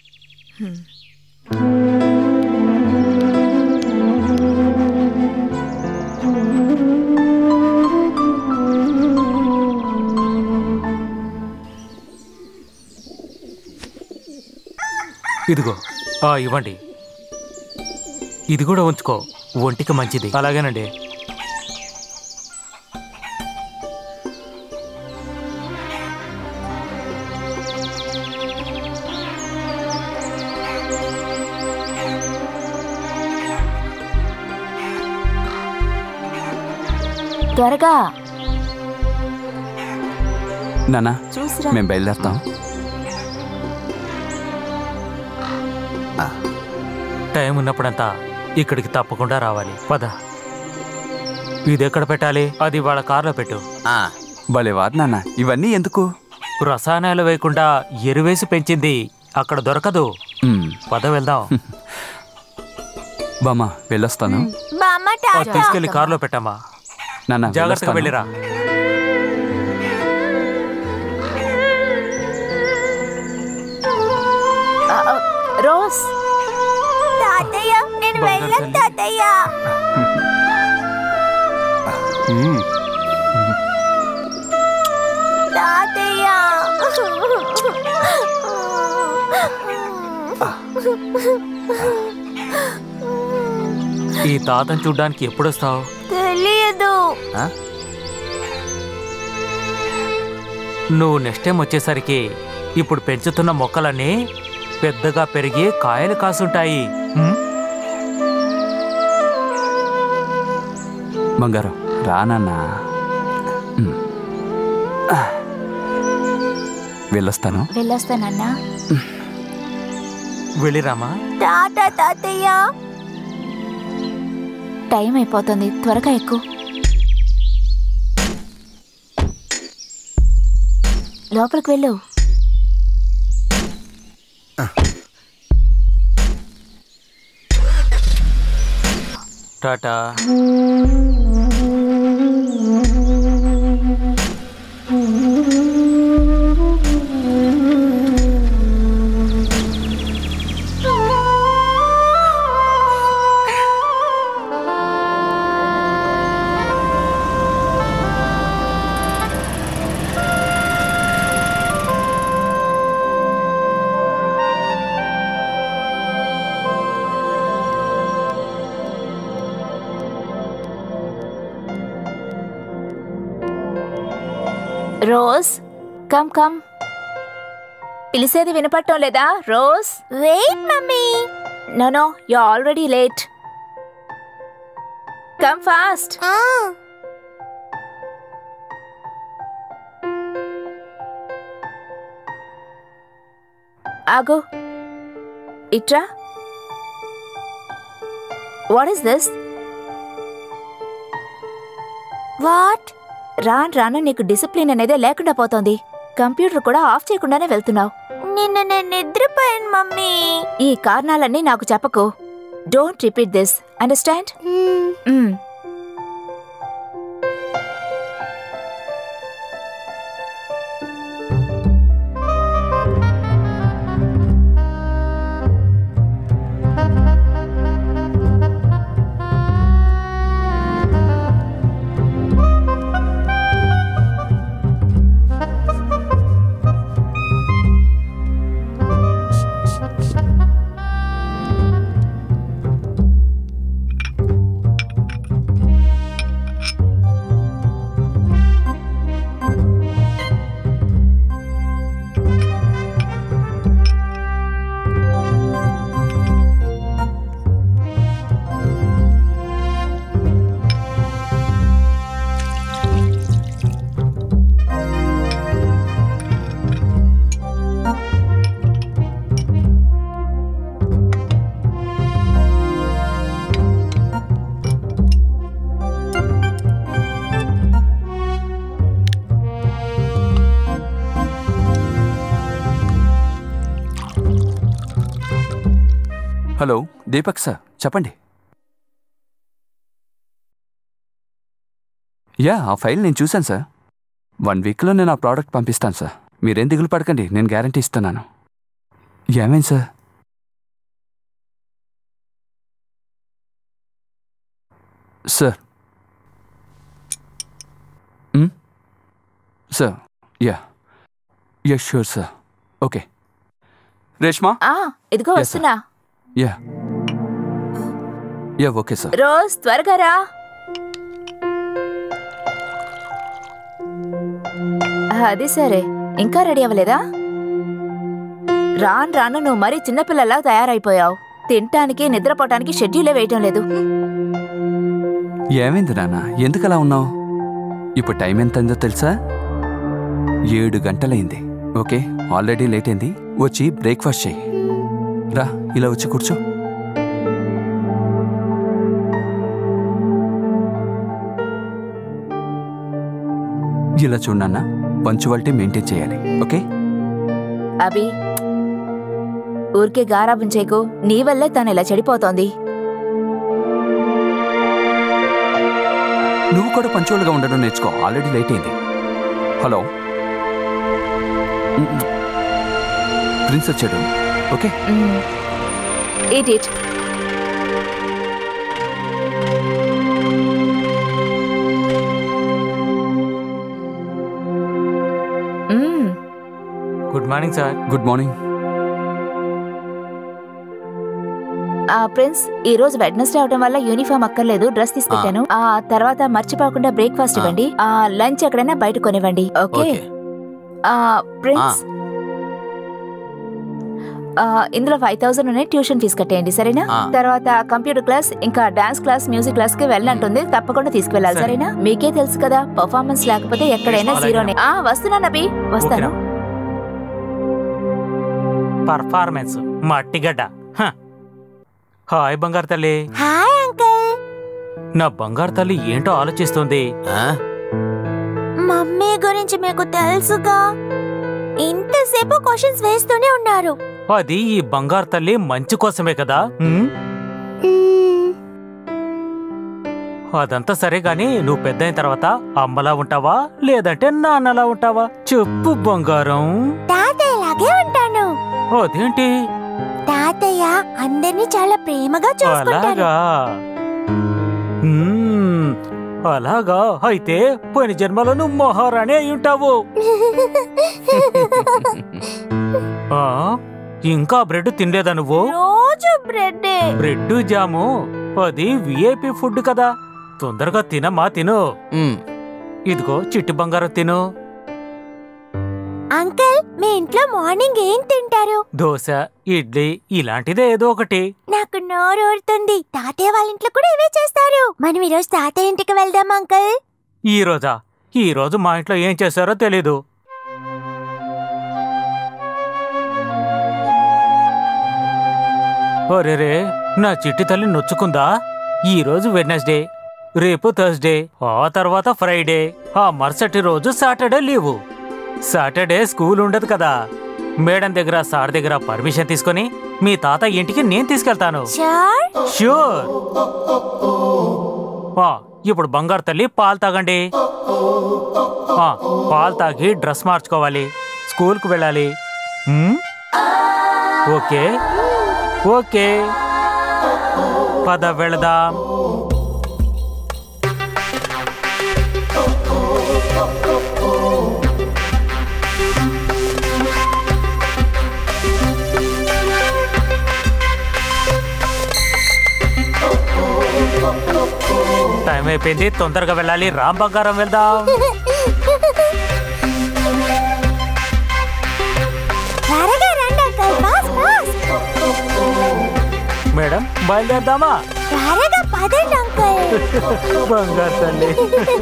Speaker 6: ఇదిగో ఆ ఇవ్వండి ఇది కూడా ఉంచుకో ఒంటికి మంచిది అలాగేనండి
Speaker 2: త్వరగా
Speaker 5: నానా
Speaker 2: చూసిరా
Speaker 5: మేము బయలుదేరుతాం
Speaker 6: టైం ఉన్నప్పుడంతా ఇక్కడికి తప్పకుండా రావాలి పద ఇది ఎక్కడ పెట్టాలి అది వాళ్ళ కార్లో పెట్టు
Speaker 5: భలేవారు నాన్న ఇవన్నీ ఎందుకు
Speaker 6: రసాయనాలు వేయకుండా ఎరువేసి పెంచింది అక్కడ దొరకదు
Speaker 5: మ్మ్.
Speaker 6: పద వెళ్దాం
Speaker 5: బామ్మ వెళ్ళొస్తాను
Speaker 8: బామ్మ
Speaker 6: ఆ,
Speaker 8: టాటా
Speaker 6: తీసుకెళ్లి కార్లో పెట్టమ్మా
Speaker 5: నాన్న
Speaker 6: జాగ్రత్తగా
Speaker 5: వెళ్ళొస్తాను.
Speaker 6: వెళ్ళిరా
Speaker 2: ఆ, ఆ, రోజ్
Speaker 8: తాతయ్య నేను
Speaker 6: బంగారు
Speaker 8: వెళ్ళను
Speaker 6: తల్లి.
Speaker 8: తాతయ్య తాతయ్య
Speaker 6: ఈ తాతను చూడ్డానికి ఎప్పుడు వస్తావు
Speaker 8: తెలియదు
Speaker 6: నువ్వు నెక్స్ట్ టైం వచ్చేసరికి ఇప్పుడు పెంచుతున్న మొక్కలన్నీ పెద్దగా పెరిగి కాయలు కాసుంటాయి ఉమ్?
Speaker 5: బంగారం రా నాన్న మ్మ్. ఆ. వెళ్ళొస్తాను
Speaker 2: వెళ్ళొస్తానన్నా
Speaker 6: వెళ్ళిరామా
Speaker 8: టాటా తాతయ్య
Speaker 2: టైం అయిపోతుంది త్వరగా ఎక్కువ లోపలికి వెళ్ళు
Speaker 6: టాటా
Speaker 2: రోజ్ కమ్ కమ్ పిలిచేది వినపడటం లేదా Rose
Speaker 8: wait mummy
Speaker 2: no no you already late come fast
Speaker 8: ఆ
Speaker 2: ఆగు ఇట్రా వాట్ ఈస్ దిస్
Speaker 8: వాట్
Speaker 2: రాను రాను నీకు డిసిప్లిన్ అనేది లేకుండా పోతోంది కంప్యూటర్ కూడా ఆఫ్ చేయకుండానే వెళ్తున్నావు
Speaker 8: నిన్న నేను నిద్రపోయాను మమ్మీ
Speaker 3: ఈ కారణాలన్నీ నాకు చెప్పకు don't repeat this understand
Speaker 5: hello Deepak sir చెప్పండి యా ఆ ఫైల్ నేను చూశాను సార్ వన్ వీక్లో నేను ఆ ప్రోడక్ట్ పంపిస్తాను సార్ మీరేం దిగులు పడకండి నేను గ్యారంటీ ఇస్తున్నాను ఏమేం సార్ సార్ మ్? Sir yeah yeah sure sir okay Reshma
Speaker 3: ఆ ఇదిగో
Speaker 5: Yes, sir.
Speaker 3: వస్తున్నా
Speaker 5: yeah yeah okay sir
Speaker 3: Rose త్వరగా రా అది సరే ఇంకా రెడీ అవ్వలేదా రాను రాను నువ్వు మరీ చిన్నపిల్లలా తయారైపోయావు తినటానికి నిద్రపోవటానికి షెడ్యూలే వేయటం లేదు
Speaker 5: ఏమైంది నాన్న ఎందుకు అలా ఉన్నావు ఇప్పుడు టైం ఎంత అయిందో తెలుసా ఏడు గంటలైంది ఓకే ఆల్రెడీ లేట్ అయింది వచ్చి బ్రేక్ఫాస్ట్ చేయి రా ఇలా వచ్చి కూర్చో ఇలా చూడన్న పంచువాలిటీ మెయింటైన్ చేయాలి ఓకే
Speaker 3: అభి ఊరికే గారాబం చేయకు నీ వల్లే తను ఇలా చెడిపోతోంది
Speaker 5: నువ్వు కూడా పంచువల్గా ఉండడం నేర్చుకో ఆల్రెడీ లేట్ అయింది హలో ప్రిన్స్ వచ్చాడు okay
Speaker 3: eat it
Speaker 6: good morning sir
Speaker 5: good morning
Speaker 3: ఆ ప్రిన్స్ ఈ రోజు వెడ్నెస్డే అవడం వల్ల యూనిఫామ్ అక్కర్లేదు డ్రెస్ తీసుకెట్టాను ఆ తర్వాత మర్చిపోకుండా బ్రేక్ఫాస్ట్ ఇవ్వండి ఆ లంచ్ ఎక్కడైనా బయట కొనివ్వండి ఓకే ఆ ప్రిన్స్ ఆ, ఇందులో ఫైవ్ థౌసండ్ ఉన్నాయి ట్యూషన్ ఫీజు కట్టేయండి సరేనా
Speaker 9: ఆ.
Speaker 3: తర్వాత కంప్యూటర్ క్లాస్ ఇంకా డాన్స్ క్లాస్ మ్యూజిక్ క్లాస్ కి వెళ్ళంటుంది తప్పకుండా తీసుకువెళ్ళాలి
Speaker 6: సరే.
Speaker 3: సరేనా మీకే తెలుసు కదా పర్ఫార్మెన్స్ లేకపోతే ఎక్కడైనా
Speaker 6: అలాగే.
Speaker 3: జీరోనే ఆ వస్తున్నాను అభి వస్తాను
Speaker 6: పర్ఫార్మెన్స్ మట్టిగడ్డ హ. హాయ్ బంగారు తల్లి
Speaker 8: హాయ్ అంకుల్
Speaker 6: నా బంగారు తల్లి ఏంటో ఆలోచిస్తుంది
Speaker 8: మమ్మీ గురించి మీకు తెలుసుగా ఇంతసేపు క్వశ్చన్స్ వేస్తూనే ఉన్నారు
Speaker 6: అది ఈ బంగారు తల్లి మంచి కోసమే కదా ఉమ్, అదంతా సరే గాని నువ్వు పెద్ద అయిన తర్వాత అమ్మలా ఉంటావా లేదంటే నాన్నలా ఉంటావా చెప్పు బంగారం
Speaker 8: తాతయ్యలాగే ఉంటాను
Speaker 6: అదేంటి
Speaker 8: తాతయ్య అందరినీ చాలా ప్రేమగా చూసుకుంటారు
Speaker 6: అలాగా మ్మ్, అలాగా అయితే పోయిన జన్మలో నువ్వు మహారాణి అయి ఉంటావు ఆ, ఇంకా బ్రెడ్ తిండేదా నువ్వు
Speaker 8: రోజు బ్రెడ్
Speaker 6: బ్రెడ్ జాము అది విఐపి ఫుడ్ కదా తొందరగా తినమ్మా తిను ఇదిగో చిట్టి బంగారం తిను
Speaker 8: అంకుల్ మీ ఇంట్లో మార్నింగ్ ఏం తింటారు
Speaker 6: దోశ ఇడ్లీ ఇలాంటిదే ఏదో ఒకటి
Speaker 8: నాకు నోరు ఊరుతుంది తాతయ్య వాళ్ళ ఇంట్లో కూడా ఇవే చేస్తారు మనం ఈరోజు తాతయ్య ఇంటికి వెళ్దాం అంకుల్
Speaker 6: ఈ రోజా ఈ రోజు మా ఇంట్లో ఏం చేశారో తెలీదు ఒరేరే నా చిట్టి తల్లి నొచ్చుకుందా ఈ రోజు వెడ్నెస్డే రేపు థర్స్డే ఆ తర్వాత ఫ్రైడే ఆ మరుసటి రోజు సాటర్డే లీవు సాటర్డే స్కూల్ ఉండదు కదా మేడం దగ్గర సార్ దగ్గర పర్మిషన్ తీసుకొని మీ తాత ఇంటికి నేను తీసుకెళ్తాను
Speaker 8: షూర్
Speaker 6: ష్యూర్ ఆ, ఇప్పుడు బంగారు తల్లి పాలు తాగండి ఆ, పాలు తాగి డ్రెస్ మార్చుకోవాలి స్కూల్కి వెళ్ళాలి ఉమ్? ఓకే ఓకే పద వెళదాం టైం అయిపోయింది తొందరగా వెళ్ళాలి రామ్ బంగారం వెళ్దాం
Speaker 8: త్వరగా రండి అంకుల్ ఫాస్ట్ ఫాస్ట్
Speaker 6: మేడం బయలుదేరదామా
Speaker 8: త్వరగా పదండి అంకుల్
Speaker 6: బంగారు తల్లి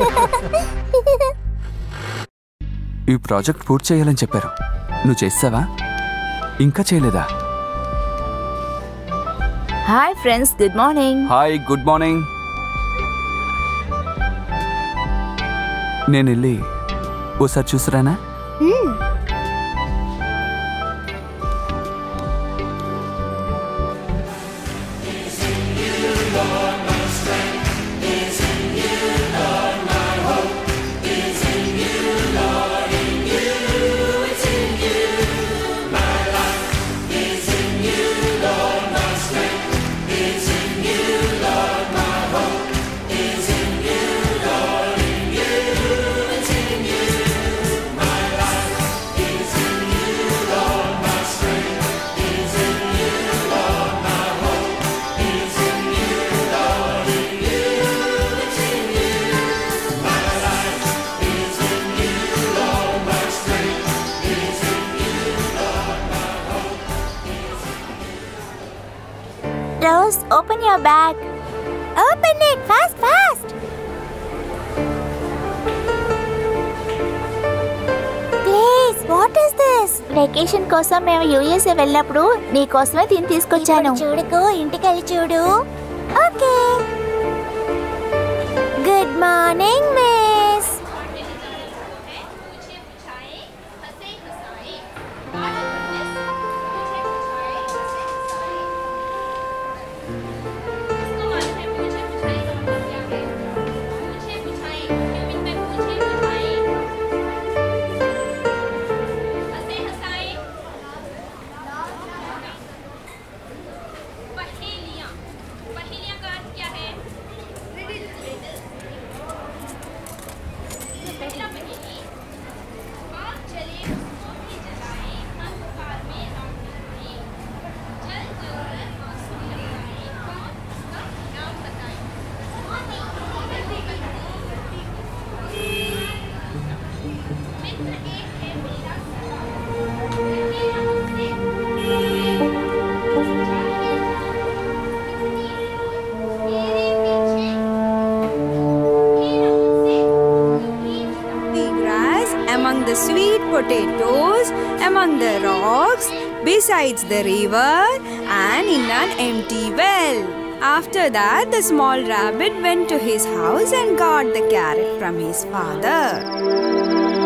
Speaker 5: ఈ ప్రాజెక్ట్ పూర్తి చేయాలని చెప్పారు నువ్వు చేసావా ఇంకా చేయలేదా
Speaker 2: hi friends good morning
Speaker 5: hi good morning నేను వెళ్ళి ఓసారి చూసిరానా
Speaker 8: Rose, open your bag. Open it fast, fast. Please, what is this? Vacation కోసం మేము యూఎస్ఏ వెళ్ళినప్పుడు నీ కోసమే దీన్ని తీసుకొచ్చాను చూడుకో ఇంటికి వెళ్ళి చూడు okay good morning miss
Speaker 11: the grass, among the sweet potatoes, among the rocks, besides the river, and in an empty well. After that, the small rabbit went to his house and got the carrot from his father.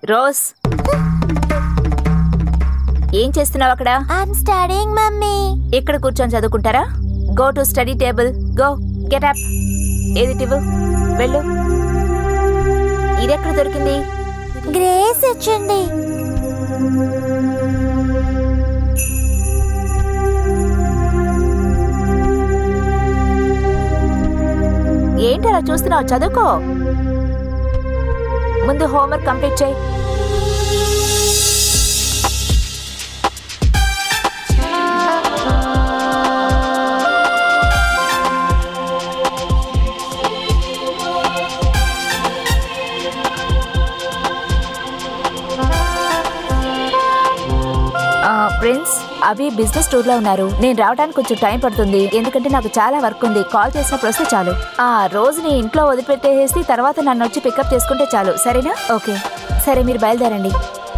Speaker 3: Rose ఏం చేస్తున్నావు అక్కడ
Speaker 8: I'm studying mummy
Speaker 3: ఇక్కడ కూర్చొని చదువుకుంటారా go to study table go get up ఏది టివ్వు వెళ్ళు ఇదెక్కడ దొరికింది
Speaker 8: గ్రేస్ ఇచ్చింది
Speaker 3: ఏంటి అలా చూస్తున్నావు చదువుకో ముందు హోంవర్క్ కంప్లీట్ చేయి ఆ, ప్రిన్స్ అవి బిజినెస్ టూర్ లో ఉన్నారు నేను రావడానికి కొంచెం టైం పడుతుంది ఎందుకంటే నాకు చాలా వర్క్ ఉంది కాల్ చేసినప్పుడు వస్తే చాలు ఆ రోజుని ఇంట్లో వదిలిపెట్టేసి తర్వాత నన్ను వచ్చి పికప్ చేసుకుంటే చాలు సరేనా ఓకే సరే మీరు బయలుదేరండి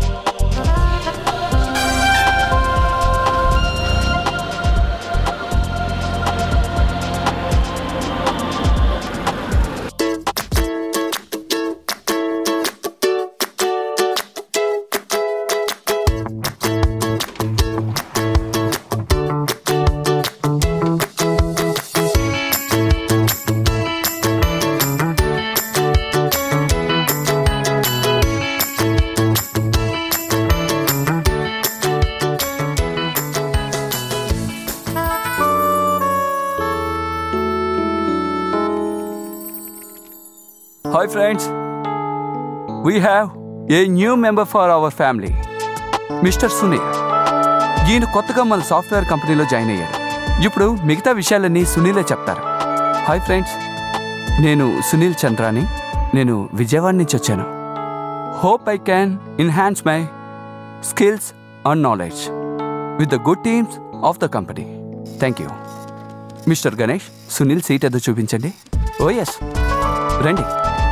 Speaker 5: hi friends we have a new member for our family mister Sunil ఈయన కొత్తగా మన సాఫ్ట్వేర్ కంపెనీలో జాయిన్ అయ్యాడు ఇప్పుడు మిగతా విషయాలన్నీ సునీలే చెప్తారు హాయ్ ఫ్రెండ్స్ నేను సునీల్ చంద్రాని నేను విజయవాడ నుంచి వచ్చాను hope I can enhance my skills and knowledge with the good teams of the company thank you mister Ganesh Sunil seat ఏదో చూపించండి ఓ ఎస్ రండి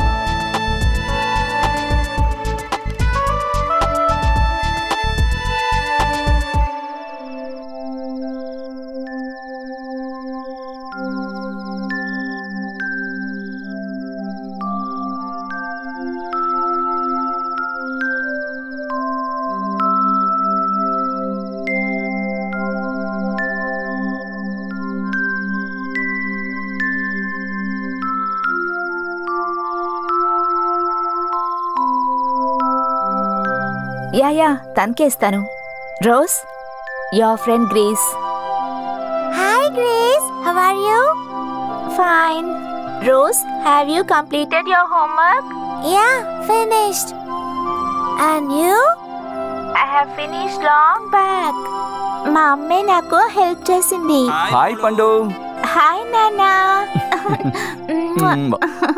Speaker 3: యా యా తనకే ఇస్తాను Rose your friend Grace
Speaker 8: hi Grace how are you
Speaker 3: fine Rose have you completed your homework
Speaker 8: yeah finished and you
Speaker 3: I have finished long back
Speaker 8: మా అమ్మే నాకు help చేసింది
Speaker 5: hi పండు
Speaker 3: hi నానా
Speaker 5: మ్మ్.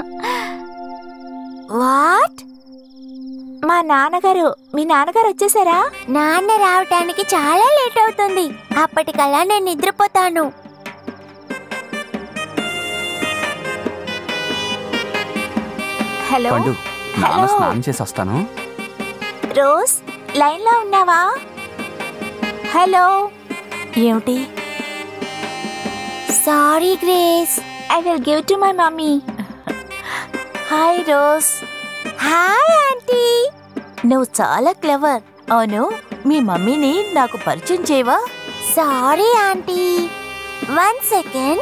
Speaker 8: What
Speaker 3: మా నాన్నగారు మీ నాన్నగారు వచ్చేసారా
Speaker 8: నాన్న రావటానికి చాలా లేట్ అవుతుంది అప్పటికల్లా నేను నిద్రపోతాను
Speaker 3: హలో
Speaker 5: పండు నాన్న
Speaker 3: హలో.
Speaker 5: స్నానం చేసి వస్తాను
Speaker 3: రోజ్ లైన్ లో ఉన్నావా హలో
Speaker 2: ఏమిటి
Speaker 8: sorry Grace
Speaker 3: I will give to my mummy
Speaker 2: hi Rose
Speaker 8: hi aunty
Speaker 2: నువ్వు చాలా క్లెవర్ అవును మీ మమ్మీని నాకు పరిచయం చేయవా
Speaker 8: sorry aunty one second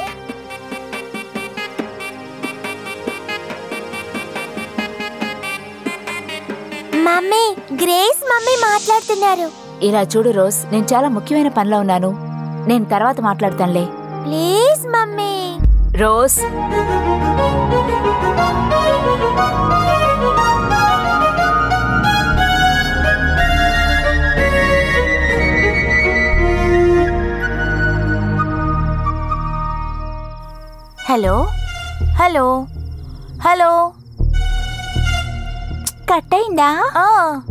Speaker 8: mummy Grace mummy మాట్లాడుతున్నారు
Speaker 3: ఇలా చూడు రోజ్ నేను చాలా ముఖ్యమైన పనిలో ఉన్నాను నేను తర్వాత మాట్లాడతానులే
Speaker 8: please mummy
Speaker 3: Rose
Speaker 2: hello hello hello
Speaker 3: cut అయిందా
Speaker 2: ఆ,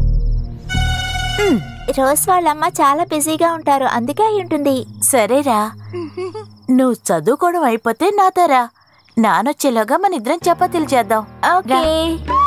Speaker 3: రోజ్ వాళ్ళమ్మ చాలా బిజీగా ఉంటారు అందుకే అయి ఉంటుంది
Speaker 2: సరేరా నువ్వు చదువుకోవడం అయిపోతే నాతో రా నానొచ్చేలోగా మన ఇద్దరం చపాతీలు చేద్దాం
Speaker 3: ఓకే